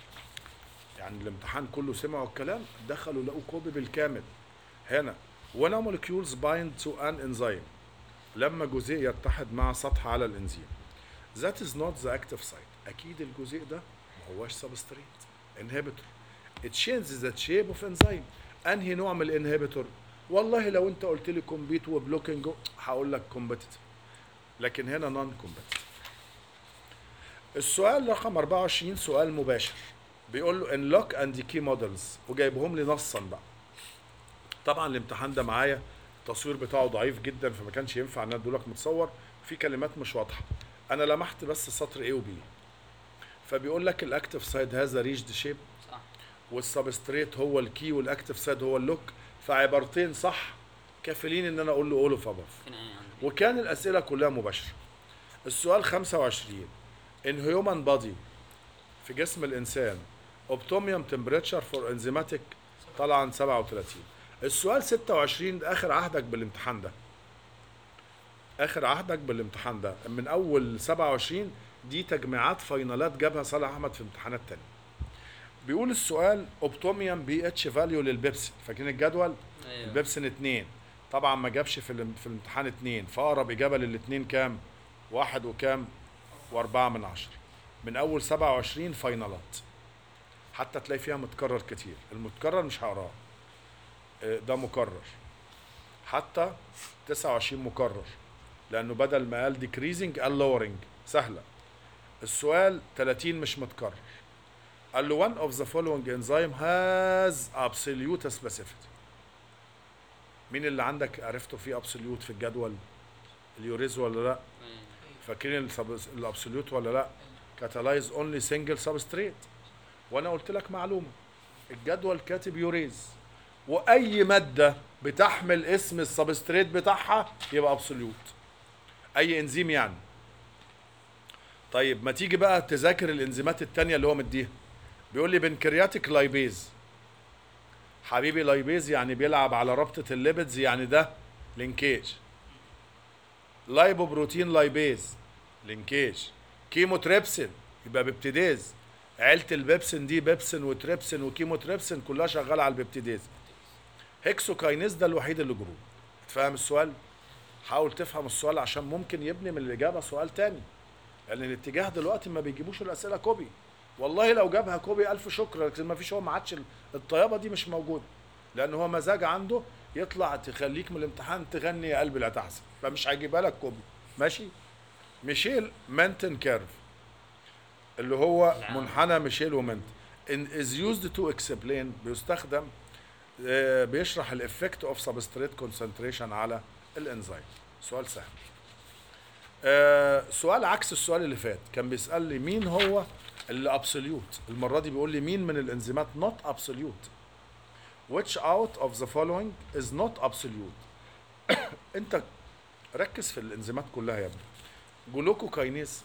يعني الامتحان كله سمعوا الكلام دخلوا لقوا كوبي بالكامل هنا when a molecules bind to an enzyme لما جزيء يتحد مع سطح على الانزيم that is not the active site اكيد الجزيء ده ما هوش substrate inhibitor it changes the shape of enzyme انهي نوع من الانهبيتور والله لو انت قلت لي كومبيت وبلوكينج هقول لك كومبيتيتيف لكن هنا نون كومبيتيتيف السؤال رقم 24 سؤال مباشر بيقول له ان لوك اند كي مودلز وجايبهم لي نصا بقى طبعا الامتحان ده معايا التصوير بتاعه ضعيف جدا فما كانش ينفع ان ادولك متصور في كلمات مش واضحه انا لمحت بس سطر A و B فبيقول لك الاكتف سايد هذا ريجد شيب صح والسبستريت هو الكي والاكتف سايد هو اللوك فعبارتين صح كافلين ان انا اقول له اول اوف ابف فين ايه عندي وكان الاسئله كلها مباشره السؤال 25 ان هيومن بادي في جسم الانسان اوبتوميوم تمبريتشر فور انزيماتيك طبعا 37 السؤال 26 ده اخر عهدك بالامتحان ده اخر عهدك بالامتحان ده من اول 27 دي تجميعات فاينالات جابها صالح احمد في امتحانات تانية بيقول السؤال اوبتوميوم بي اتش فاليو للبيبسي فاكرين الجدول ايوه البيبسين اتنين طبعا ما جابش في الام- في الامتحان اتنين فاقرب اجابه للاتنين كام واحد وكام واربعة من عشرة من اول سبعة وعشرين فاينالات حتى تلاقي فيها متكرر كتير المتكرر مش هقراه اه، ده مكرر حتى 29 مكرر لانه بدل ما قال decreasing قال lowering سهله السؤال 30 مش متكرر قال له one of the following enzyme has absolute specificity مين اللي عندك عرفته فيه ابسوليوت في الجدول اليوريز ولا لا أيوة. فاكرين السب- الابسوليوت ولا لا كاتالايز اونلي سنجل سبستريت وانا قلت لك معلومه الجدول كاتب يوريز واي ماده بتحمل اسم السبستريت بتاعها يبقى ابسوليوت اي انزيم يعني طيب ما تيجي بقى تذاكر الانزيمات التانية اللي هو مديها بيقول لي بنكرياتيك لايبيز حبيبي لايبيز يعني بيلعب على رابطة الليبيدز يعني ده لينكيج لايبو بروتين لايبيز لينكيج كيموتريبسين يبقى بيبتيديز عيلة البيبسين دي بيبسين وتريبسين وكيموتريبسين كلها شغالة على البيبتيديز هيكسوكاينيز ده الوحيد اللي جروب تفهم السؤال حاول تفهم السؤال عشان ممكن يبني من الإجابة سؤال تاني لأن الاتجاه دلوقتي ما بيجيبوش الأسئلة كوبي والله لو جابها كوبي ألف شكر لكن ما فيش هو ما عادش الطيابة دي مش موجودة لأن هو مزاج عنده يطلع تخليك من الامتحان تغني يا قلبي لا تحزن فمش هيجيبها لك كوبي ماشي ميشيل مانتن كيرف اللي هو نعم. منحنى ميشيل ومنتن in is used to explain بيستخدم آه، بيشرح الافكت اوف سبستريت كونسنتريشن على الانزيم سؤال سهل آه، سؤال عكس السؤال اللي فات كان بيسأل لي مين هو اللي ابسوليوت المرة دي بيقول لي مين من الانزيمات not absolute which out of the following is not absolute انت ركز في الانزيمات كلها يا ابني جلوكوكاينيز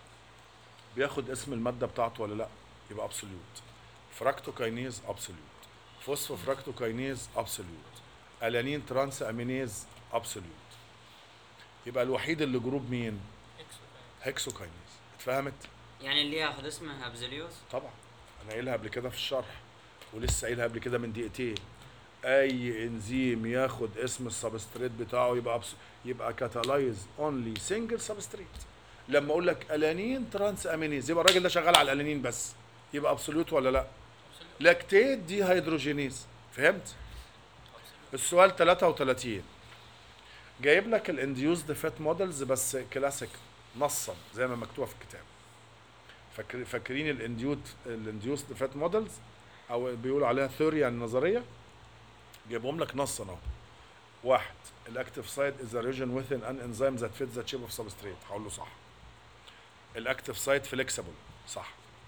بياخد اسم المادة بتاعته ولا لا يبقى absolute فراكتوكاينيز absolute فوسفوفراكتوكاينيز absolute الانين ترانس امينيز ابسوليوت يبقى الوحيد اللي جروب مين هيكسوكاينيز اتفهمت يعني اللي ياخذ اسمه ابزوليوس طبعا انا قايلها قبل كده في الشرح ولسه قايلها قبل كده من دقيقتين اي انزيم ياخد اسم السبستريت بتاعه يبقى أبس... يبقى كاتالايز اونلي سنجل سبستريت لما اقول لك الانين ترانس امينيز يبقى الراجل ده شغال على الالانين بس يبقى ابسوليوت ولا لا لاكتيت دي هيدروجينيز فهمت السؤال 33 جايب لك الانديوزد فات مودلز بس كلاسيك نصا زي ما مكتوبه في الكتاب فاكر فاكرين الانديوت الانديوسد فات مودلز او بيقولوا عليها ثيوري يعني نظريه جايبهم لك نصا اهو واحد الاكتيف سايت از ريجن within ان انزيم ذات فيت ذات شيب اوف سبستريت هقول له صح الاكتيف سايت فليكسبل صح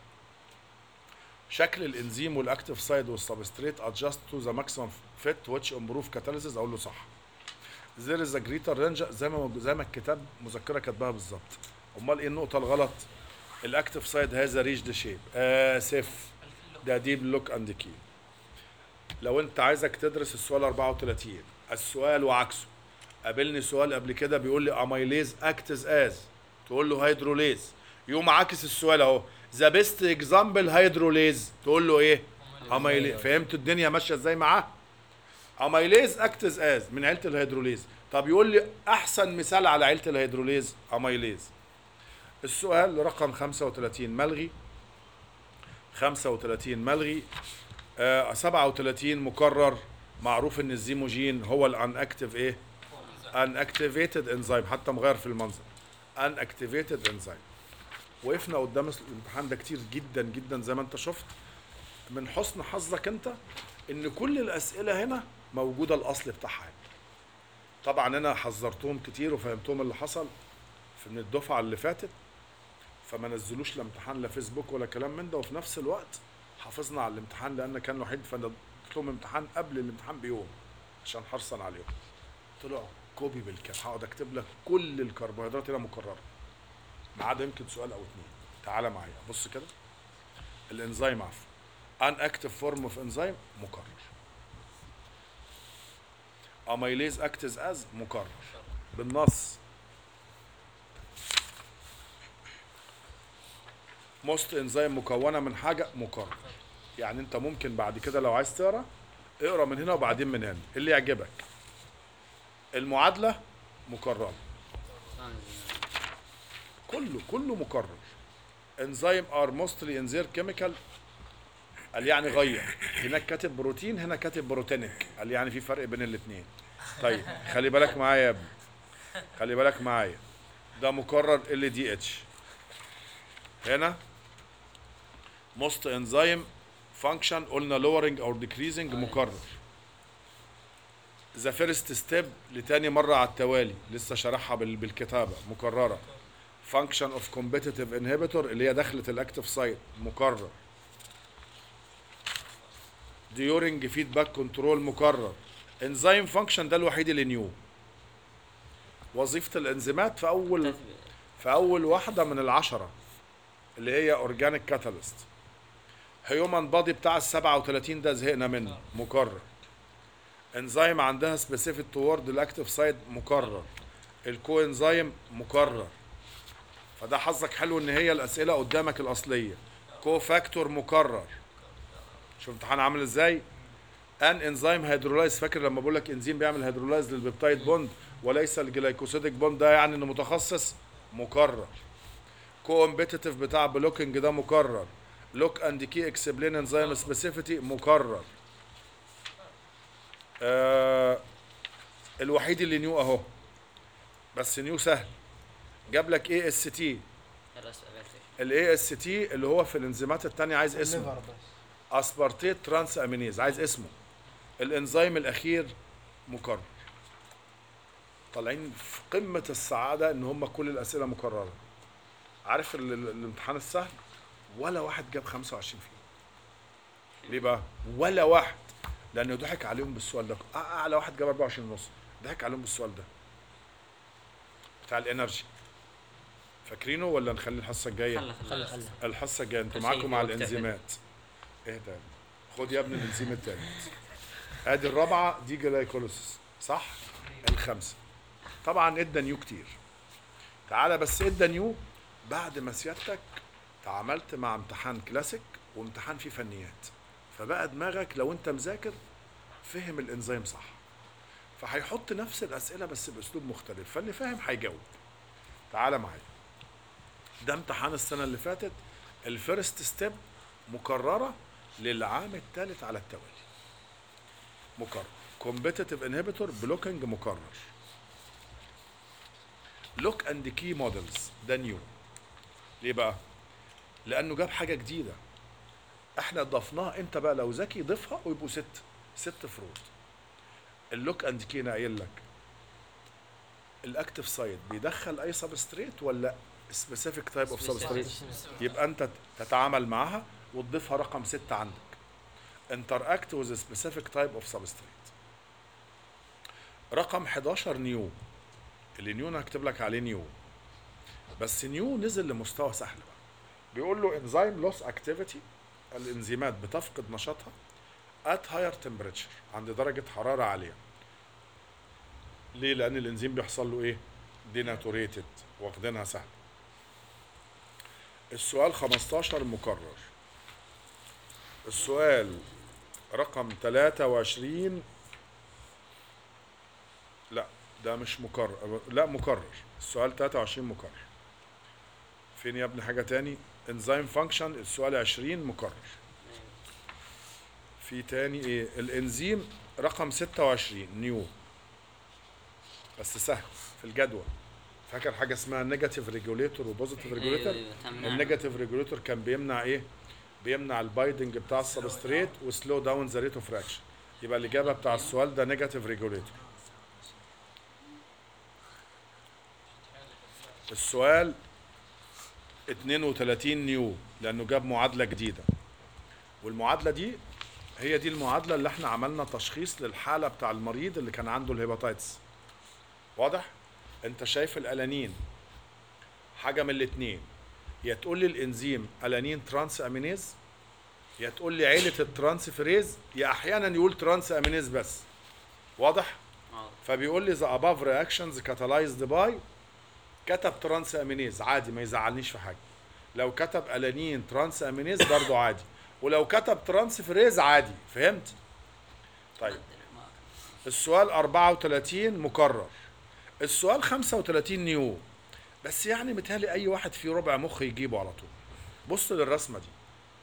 شكل الانزيم والاكتيف سايد والسبستريت ادجست تو ذا ماكسيمم فيت which امبروف كاتاليسيس اقول له صح there is a greater range زي ما زي ما الكتاب مذكره كاتباها بالظبط امال ايه النقطه الغلط الاكتيف سايد هذا ريجد شيب اسف ده ديب لوك اند كي لو انت عايزك تدرس السؤال 34 السؤال وعكسه قابلني سؤال قبل كده بيقول لي اميليز اكتز از تقول له هيدروليز يقوم عاكس السؤال اهو ذا بيست اكزامبل هيدروليز تقول له ايه اميليز فهمت الدنيا ماشيه ازاي معاه اميليز اكتز از من عيله الهيدروليز طب يقول لي احسن مثال على عيله الهيدروليز اميليز السؤال رقم 35 ملغي 35 ملغي آه 37 مكرر معروف ان الزيموجين هو الان اكتيف ايه ان اكتيفيتد انزيم حتى مغير في المنظر ان اكتيفيتد انزيم وقفنا قدام الامتحان ده كتير جدا جدا زي ما انت شفت من حسن حظك انت ان كل الاسئله هنا موجوده الاصل بتاعها طبعا انا حذرتهم كتير وفهمتهم اللي حصل في من الدفعه اللي فاتت فما نزلوش الامتحان لا فيسبوك ولا كلام من ده وفي نفس الوقت حافظنا على الامتحان لان كان الوحيد فانا قلت لهم امتحان قبل الامتحان بيوم عشان حرصا عليهم طلعوا كوبي بالكام هقعد اكتب لك كل الكربوهيدرات هنا مكرره ما عدا يمكن سؤال او اتنين تعالى معايا بص كده الانزيم عفوا ان اكتف فورم اوف انزيم مكرر اميليز اكتز از مكرر بالنص موست انزيم مكونه من حاجه مكرر يعني انت ممكن بعد كده لو عايز تقرا اقرا من هنا وبعدين من هنا اللي يعجبك المعادله مكرره كله كله مكرر انزيم ار موستلي ان زير كيميكال قال يعني غير هناك كاتب بروتين هنا كاتب بروتينيك قال يعني في فرق بين الاثنين طيب خلي بالك معايا يا ابني خلي بالك معايا ده مكرر ال دي اتش هنا موست انزيم فانكشن قلنا lowering or decreasing مكرر ذا فيرست ستيب لتاني مرة على التوالي لسه شرحها بال- بالكتابة مكررة فانكشن اوف كومبيتيتيف انهبيتور اللي هي دخلت الاكتف سايت مكرر ديورنج فيدباك كنترول مكرر انزيم فانكشن ده الوحيد اللي نيو وظيفة الانزيمات في اول في اول واحدة من العشرة اللي هي اورجانيك كاتاليست هيومن بادي بتاع ال 37 ده زهقنا منه مكرر انزيم عندها سبيسيفيك توورد الاكتف سايد مكرر الكو انزيم مكرر فده حظك حلو ان هي الاسئله قدامك الاصليه كو فاكتور مكرر شوف امتحان عامل ازاي ان انزيم هيدرولايز فاكر لما بقول لك انزيم بيعمل هيدرولايز للبيبتايد بوند وليس الجلايكوسيديك بوند ده يعني انه متخصص مكرر كومبيتيتيف بتاع بلوكينج ده مكرر لوك اند كي اكسبلين انزيم سبيسيفيتي مكرر آه الوحيد اللي نيو اهو بس نيو سهل جاب لك اي اس تي الاي اس تي اللي هو في الانزيمات التانية عايز اسمه الليفر بس اسبارتيت ترانس امينيز عايز اسمه الانزيم الاخير مكرر طالعين في قمه السعاده ان هم كل الاسئله مكرره عارف ال- ال- الامتحان السهل ولا واحد جاب 25 فيه ليه بقى ولا واحد لانه ضحك عليهم بالسؤال ده أع- اعلى واحد جاب 24 ونص ضحك عليهم بالسؤال ده بتاع الانرجي فاكرينه ولا نخلي الحصه الجايه خلى خلي خلى خلي الحصه الجايه انتوا كل شيء معاكم مع في وقتها. الانزيمات ايه ده خد يا ابني الانزيم التالت ادي الرابعه دي جلايكوليسيس صح الخمسه طبعا ادى نيو كتير تعالى بس ادى نيو بعد ما سيادتك تعاملت مع امتحان كلاسيك وامتحان فيه فنيات فبقى دماغك لو انت مذاكر فهم الانزيم صح فهيحط نفس الاسئله بس باسلوب مختلف فاللي فاهم هيجاوب تعالى معايا ده امتحان السنه اللي فاتت الفيرست ستيب مكرره للعام الثالث على التوالي مكرر كومبيتيتيف انهبيتور بلوكينج مكرر لوك اند كي مودلز ده نيو ليه بقى لانه جاب حاجه جديده احنا ضفناها انت بقى لو ذكي ضيفها ويبقوا ست ست فروض اللوك اند كي انا قايل لك الاكتف سايت بيدخل اي سبستريت ولا سبيسيفيك تايب اوف سبستريت يبقى انت تتعامل معاها وتضيفها رقم ستة عندك interact with a specific type of substrate رقم 11 نيو اللي نيو انا هكتب لك عليه نيو بس نيو نزل لمستوى سهل بقى بيقول له انزيم لوس اكتيفيتي الانزيمات بتفقد نشاطها at higher temperature عند درجة حرارة عالية ليه؟ لأن الإنزيم بيحصل له إيه؟ ديناتوريتد واخدينها سهل السؤال 15 مكرر السؤال رقم 23 لا ده مش مكرر لا مكرر السؤال 23 مكرر فين يا ابني حاجة تاني انزيم فانكشن السؤال 20 مكرر في تاني ايه الانزيم رقم 26 نيو بس سهل في الجدول فاكر حاجه اسمها نيجاتيف ريجوليتور وبوزيتيف ريجوليتور أيوة، تمنع. النيجاتيف ريجوليتور كان بيمنع ايه بيمنع البايدنج بتاع السبستريت وسلو داون ذا ريت اوف رياكشن يبقى الاجابه بتاع السؤال ده نيجاتيف ريجوليتور السؤال 32 نيو لانه جاب معادله جديده والمعادله دي هي دي المعادله اللي احنا عملنا تشخيص للحاله بتاع المريض اللي كان عنده الهيباتايتس واضح انت شايف الالانين حاجه من الاتنين يا تقول لي الانزيم الانين ترانس امينيز يا تقول لي عيله الترانسفيريز يا احيانا يقول ترانس امينيز بس واضح واضح. فبيقول لي ذا above reactions catalyzed by كتب ترانس امينيز عادي ما يزعلنيش في حاجه لو كتب الانين ترانس امينيز برضه عادي ولو كتب ترانسفيريز عادي فهمت طيب السؤال 34 مكرر السؤال 35 نيو بس يعني متهيألي اي واحد فيه ربع مخ يجيبه على طول بص للرسمه دي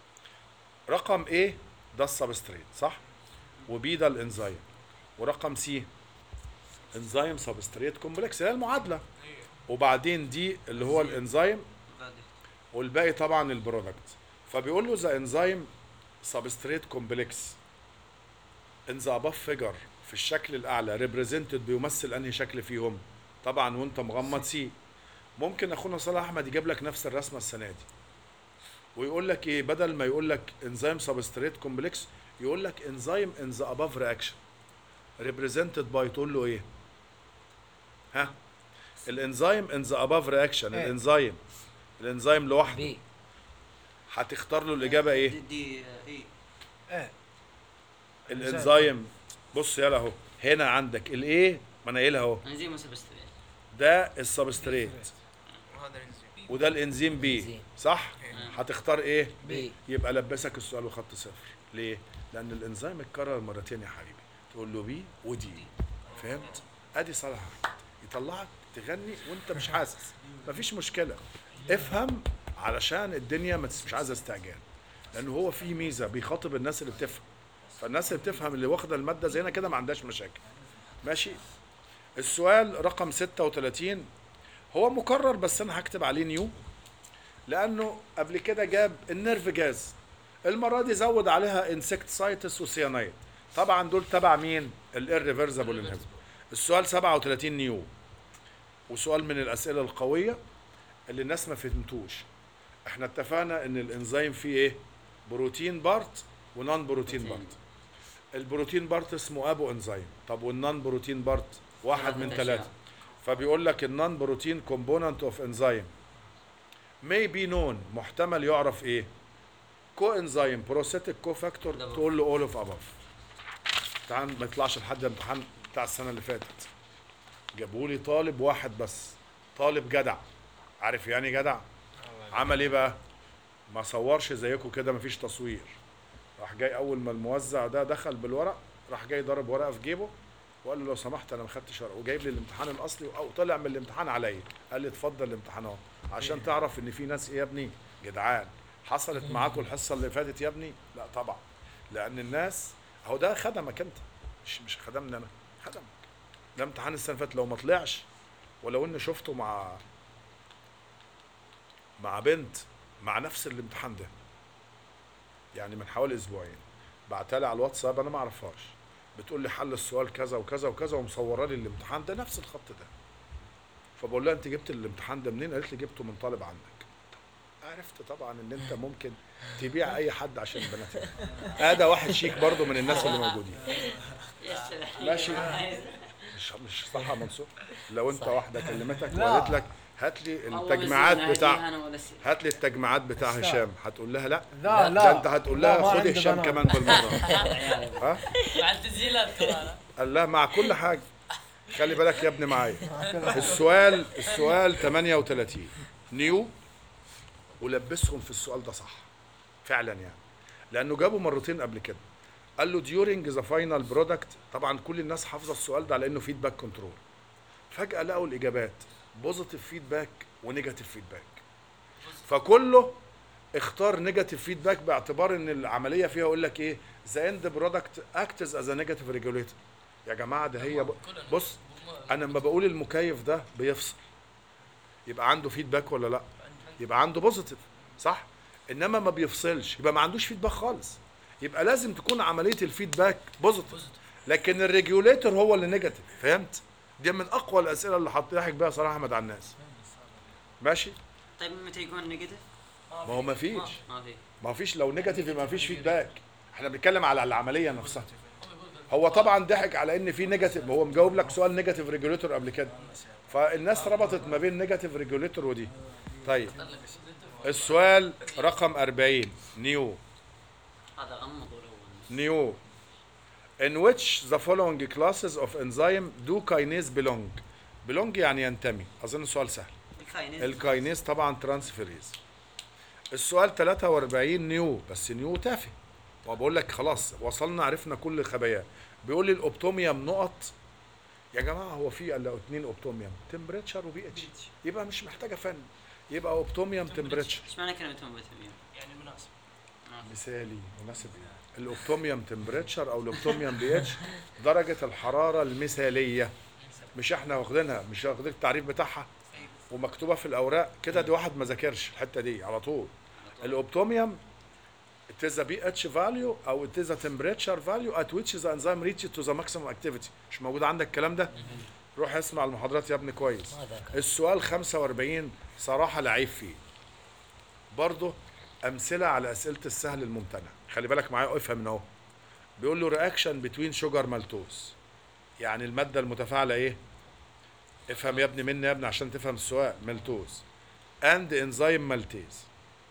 رقم ايه ده السبستريت صح وبي ده الانزيم ورقم سي انزيم سبستريت كومبلكس هي المعادله وبعدين دي اللي هو الانزيم والباقي طبعا البرودكت فبيقول له ذا انزيم سبستريت كومبلكس ان ذا above فيجر في الشكل الاعلى ريبريزنتد بيمثل انهي شكل فيهم طبعا وانت مغمض سي ممكن اخونا صلاح احمد يجيب لك نفس الرسمه السنه دي ويقول لك ايه بدل ما يقول لك انزيم سبستريت كومبلكس يقول لك انزيم ان ذا above رياكشن ريبريزنتد باي تقول له ايه ها الانزيم ان ذا above رياكشن إيه. الانزيم الانزيم لوحده بي هتختار له الاجابه ايه دي, دي ايه اه الانزيم بص يلا اهو هنا عندك الايه ما انا قايلها اهو انزيم وسبستريت ده السبستريت وهذا الانزيم وده الانزيم بي إنزيم. صح هتختار ايه بي يبقى لبسك السؤال وخط صفر ليه لان الانزيم اتكرر مرتين يا حبيبي تقول له بي ودي فهمت ادي صلاح أحمد. يطلعك تغني وانت مش حاسس مفيش مشكله افهم علشان الدنيا ما تس- مش عايزه استعجال لانه هو في ميزه بيخاطب الناس اللي بتفهم فالناس اللي بتفهم اللي واخده الماده زينا كده ما عندهاش مشاكل ماشي السؤال رقم 36 هو مكرر بس انا هكتب عليه نيو لانه قبل كده جاب النيرف جاز المره دي زود عليها انسكتسايتس وسيانايد طبعا دول تبع مين الirreversible انهبيتور السؤال 37 نيو وسؤال من الاسئله القويه اللي الناس ما فهمتوش احنا اتفقنا ان الانزيم فيه ايه بروتين بارت ونون بروتين بارت البروتين بارت اسمه ابو انزيم طب والنون بروتين بارت واحد من ثلاثة ثلاثه فبيقول لك النون بروتين كومبوننت اوف انزيم may be known محتمل يعرف ايه كو انزيم بروسيتيك كو فاكتور Double. تقول له all of above الامتحان ما يطلعش لحد الامتحان بتاع السنه اللي فاتت جابوا لي طالب واحد بس طالب جدع عارف يعني جدع عمل ايه بقى ما صورش زيكم كده مفيش تصوير راح جاي اول ما الموزع ده دخل بالورق راح جاي ضرب ورقه في جيبه وقال له لو سمحت انا ما خدتش ورقه وجايب لي الامتحان الاصلي او طلع من الامتحان عليا قال لي اتفضل الامتحان اهو عشان تعرف ان في ناس ايه يا ابني جدعان حصلت معاكم الحصه اللي فاتت يا ابني لا طبعا لان الناس اهو ده خدمك انت مش مش خدمني انا خدمك ده امتحان السنه اللي فاتت لو ما طلعش ولو اني شفته مع مع بنت مع نفس الامتحان ده يعني من حوالي اسبوعين بعتها لي على الواتساب انا ما اعرفهاش بتقول لي حل السؤال كذا وكذا وكذا ومصوره لي الامتحان ده نفس الخط ده فبقول لها انت جبت الامتحان ده منين قالت لي جبته من طالب عندك عرفت طبعا ان انت ممكن تبيع اي حد عشان بنات هذا واحد شيك برضو من الناس اللي موجودين يا سلام ماشي. مش مش صح يا منصور لو انت واحده كلمتك لا. وقالت لك هات لي والله التجميعات بس بتاع أنا ولا شيء. هات لي التجميعات بتاع لا. هشام هتقول لها لا لا لا ده انت هتقول لا، لها ما خد عندي هشام بنات. كمان بالمره عيالي. ها مع التسجيلات كمان قال لها مع كل حاجه خلي بالك يا ابني معايا السؤال السؤال 38 نيو ولبسهم في السؤال ده صح فعلا يعني لانه جابه مرتين قبل كده قال له during ذا فاينل برودكت طبعا كل الناس حافظه السؤال ده على انه فيدباك كنترول فجاه لقوا الاجابات بوزيتيف فيدباك ونيجاتيف فيدباك فكله اختار نيجاتيف فيدباك باعتبار ان العمليه فيها يقول لك ايه ذا اند برودكت اكتز از نيجاتيف ريجوليتور يا جماعه ده هي ب... بص انا لما بقول المكيف ده بيفصل يبقى عنده فيدباك ولا لا يبقى عنده بوزيتيف صح انما ما بيفصلش يبقى ما عندوش فيدباك خالص يبقى لازم تكون عمليه الفيدباك بوزيتيف لكن الريجوليتور هو اللي نيجاتيف فهمت دي من اقوى الاسئله اللي حط ضحك بيها صراحه احمد على الناس ماشي طيب متى يكون نيجاتيف؟ ما هو ما فيش ما في ما فيش لو نيجاتيف يبقى ما فيش فيدباك احنا بنتكلم على العمليه نفسها هو طبعا ضحك على ان في نيجاتيف هو مجاوب لك سؤال نيجاتيف ريجوليتور قبل كده فالناس ربطت ما بين نيجاتيف ريجوليتور ودي طيب السؤال رقم 40 نيو هذا غمض ولون نيو in which the following classes of enzyme do kinase belong belong يعني ينتمي اظن سؤال سهل الكاينيز الكاينيز طبعا ترانسفيريز السؤال 43 نيو بس نيو تافه وبقول لك خلاص وصلنا عرفنا كل خباياه بيقول لي الاوبتوميوم نقط يا جماعه هو في الا اتنين اوبتوميوم تمبريتشر وبي اتش يبقى مش محتاجه فن يبقى اوبتوميوم تمبريتشر ايش معنى كلمة مبتمية؟ يعني مناسب مثالي مناسب ايه الاوبتوميوم تمبريتشر او الاوبتوميوم بي اتش درجه الحراره المثاليه مش احنا واخدينها مش واخدين التعريف بتاعها ومكتوبه في الاوراق كده دي واحد ما ذاكرش الحته دي على طول الاوبتوميوم it is a pH value او it is a temperature value at which the enzyme reaches to the maximum activity مش موجود عندك الكلام ده روح اسمع المحاضرات يا ابني كويس السؤال 45 صراحه لعيب فيه برضه امثله على اسئله السهل الممتنع خلي بالك معايا افهم من اهو بيقول له رياكشن بتوين شوجر مالتوز يعني الماده المتفاعله ايه افهم يا ابني مني يا ابني عشان تفهم السؤال مالتوز اند انزيم مالتيز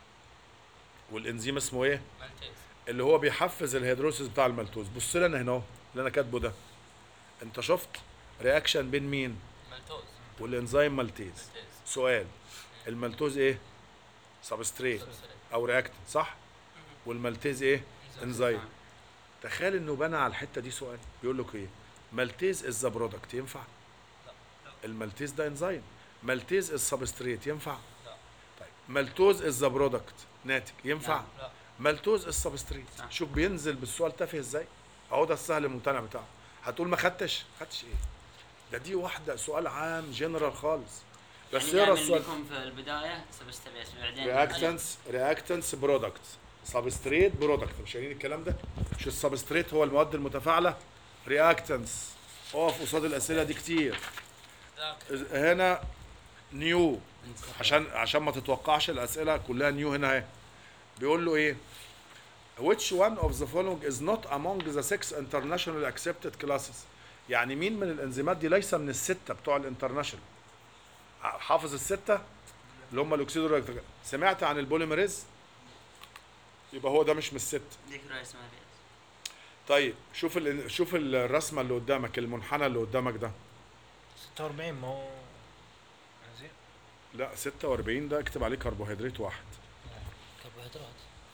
والانزيم اسمه ايه مالتيز اللي هو بيحفز الهيدروسيس بتاع المالتوز بص لي انا هنا اهو اللي انا كاتبه ده انت شفت رياكشن بين مين مالتوز والانزيم مالتيز مالتيز سؤال المالتوز ايه سبستريت او رياكتنت صح والمالتيز ايه انزيم تخيل انه بنى على الحته دي سؤال بيقول لك ايه مالتيز از ذا برودكت ينفع المالتيز ده انزيم مالتيز از سبستريت ينفع لا. طيب مالتوز از ذا برودكت ناتج ينفع لا مالتوز از سبستريت صح. شوف بينزل بالسؤال تافه ازاي اهو ده السهل الممتنع بتاعه هتقول ما خدتش خدتش ايه ده دي واحده سؤال عام جنرال خالص بس يعني يقرا دائما السؤال يكون في البداية سبستبيس بعدين رياكتنس رياكتنس برودكت سبستريت برودكت مش قايلين الكلام ده مش السبستريت هو المواد المتفاعله رياكتنس اقف قصاد الاسئله دي كتير ذاك هنا نيو عشان عشان ما تتوقعش الاسئله كلها نيو هنا اهي بيقول له ايه which one of the following is not among the six international accepted classes يعني مين من الانزيمات دي ليس من السته بتوع الانترناشونال حافظ السته اللي هم الاكسيدو سمعت عن البوليميريز يبقى هو ده مش من الست ذكرى اسمها فيز طيب شوف ال... شوف الرسمه اللي قدامك المنحنى اللي قدامك ده 46 ما هو زين لا 46 ده اكتب عليه كربوهيدرات واحد كربوهيدرات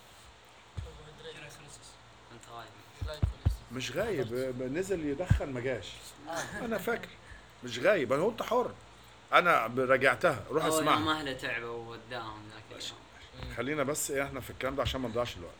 انت غايب مش غايب نزل يدخن ما جاش انا فاكر مش غايب انا قلت حر انا راجعتها روح أول يوم اسمعها اهله تعبوا ووداهم ذاك اليوم خلينا بس إيه احنا في الكلام ده عشان ما نضيعش الوقت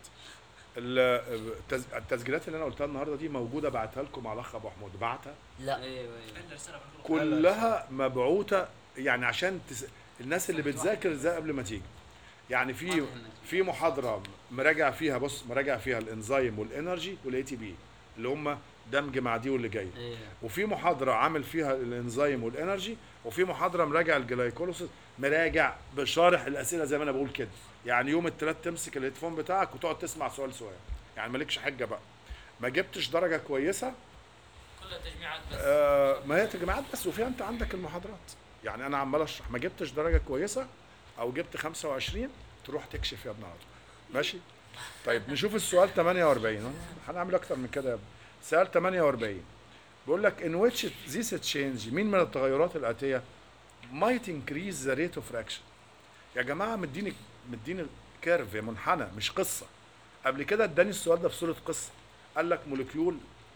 ال- التز- التسجيلات اللي انا قلتها النهارده دي موجوده بعتها لكم على الاخ ابو حمود بعتها لا ايوه ايوه الا رساله بالجروب كلها مبعوثه يعني عشان تس... الناس اللي بتذاكر زي قبل ما تيجي يعني في في محاضره مراجع فيها بص مراجع فيها الانزيم والانرجي والاي تي بي اللي هم دمج مع دي واللي جاي ايوه وفي محاضره عامل فيها الانزيم والانرجي وفي محاضره مراجع الجلايكوليسيس مراجع بشارح الاسئله زي ما انا بقول كده يعني يوم الثلاث تمسك الهيدفون بتاعك وتقعد تسمع سؤال سؤال يعني مالكش حجه بقى ما جبتش درجه كويسه كلها تجميعات بس آه ما هي تجمعات بس وفيها انت عندك المحاضرات يعني انا عمال اشرح ما جبتش درجه كويسه او جبت 25 تروح تكشف يا ابن عطا ماشي طيب نشوف السؤال 48 ها؟ هنعمل اكتر من كده يا ابني سؤال 48 بيقول لك in which this change مين من التغيرات الاتيه might increase the rate of reaction يا جماعه مديني مديني كيرف منحنى مش قصه قبل كده اداني السؤال ده في صوره قصه قال لك مولكيول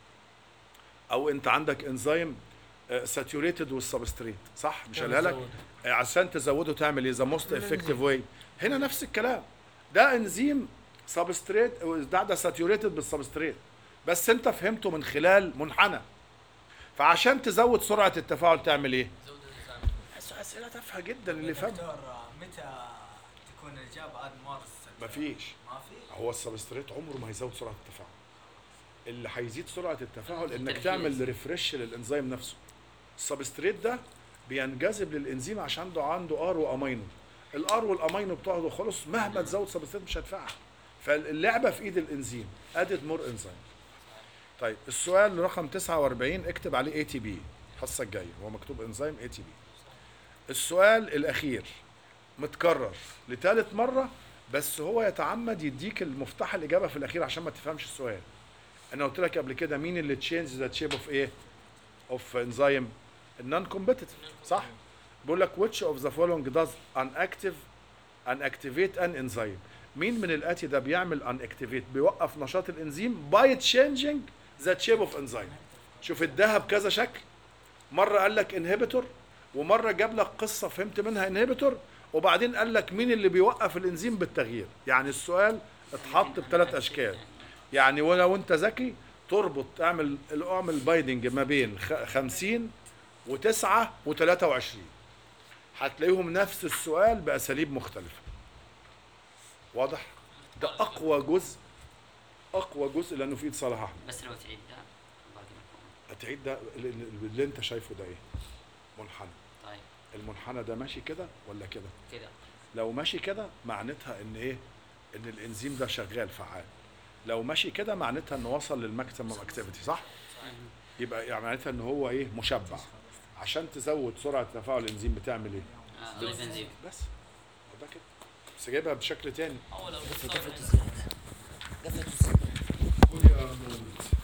او انت عندك انزيم ساتوريتد والسبستريت صح مش قالها لك آه، عشان تزوده تعمل ايه ذا موست افكتيف واي هنا نفس الكلام ده انزيم سبستريت ده ده ساتوريتد بالسبستريت بس انت فهمته من خلال منحنى فعشان تزود سرعه التفاعل تعمل ايه زود الانسان بس اسئله تافهه جدا اللي فاهم دكتور متى تكون الاجابه عاد مارس مفيش ما في هو السبستريت عمره ما هيزود سرعه التفاعل اللي هيزيد سرعه التفاعل انك التركيز. تعمل ريفرش للانزيم نفسه السبستريت ده بينجذب للانزيم عشان عنده عنده ار وامينو الار والامينو بتوعه خلص مهما تزود سبستريت مش هتفعل فاللعبه في ايد الانزيم ادد مور انزيم طيب السؤال رقم 49 اكتب عليه اي تي بي الحصه الجايه هو مكتوب انزيم اي تي بي السؤال الاخير متكرر لثالث مره بس هو يتعمد يديك المفتاح الاجابه في الاخير عشان ما تفهمش السؤال انا قلت لك قبل كده مين اللي تشينج ذا شيب اوف ايه اوف انزيم النون كومبيتيتيف صح بيقول لك which of the following does unactive unactivate an enzyme مين من الاتي ده بيعمل unactivate بيوقف نشاط الانزيم by changing the shape of enzyme شوف اداها بكذا شكل مره قال لك انهبيتور ومره جاب لك قصه فهمت منها انهبيتور وبعدين قال لك مين اللي بيوقف الانزيم بالتغيير يعني السؤال اتحط بثلاث اشكال يعني ولو انت ذكي تربط اعمل اعمل بايدنج ما بين خ- 50 و9 و23 هتلاقيهم نفس السؤال باساليب مختلفه واضح ده اقوى جزء اقوى جزء لانه في ايد صلاح احمد بس لو تعيد ده باقي مفهوم هتعيد ده اللي, اللي انت شايفه ده ايه منحنى طيب المنحنى ده ماشي كده ولا كده كذا لو ماشي كده معناتها ان ايه ان الانزيم ده شغال فعال لو ماشي كده معناتها انه وصل للماكسيمم اكتيفيتي صح يبقى يعني معناتها ان هو ايه مشبع عشان تزود سرعه تفاعل الانزيم بتعمل ايه آه، ضيف انزيم بس هو ده كده بس جايبها بشكل تاني اول او قفة تصور قفة هنا. الزيت قفة الزيت قول يا مولود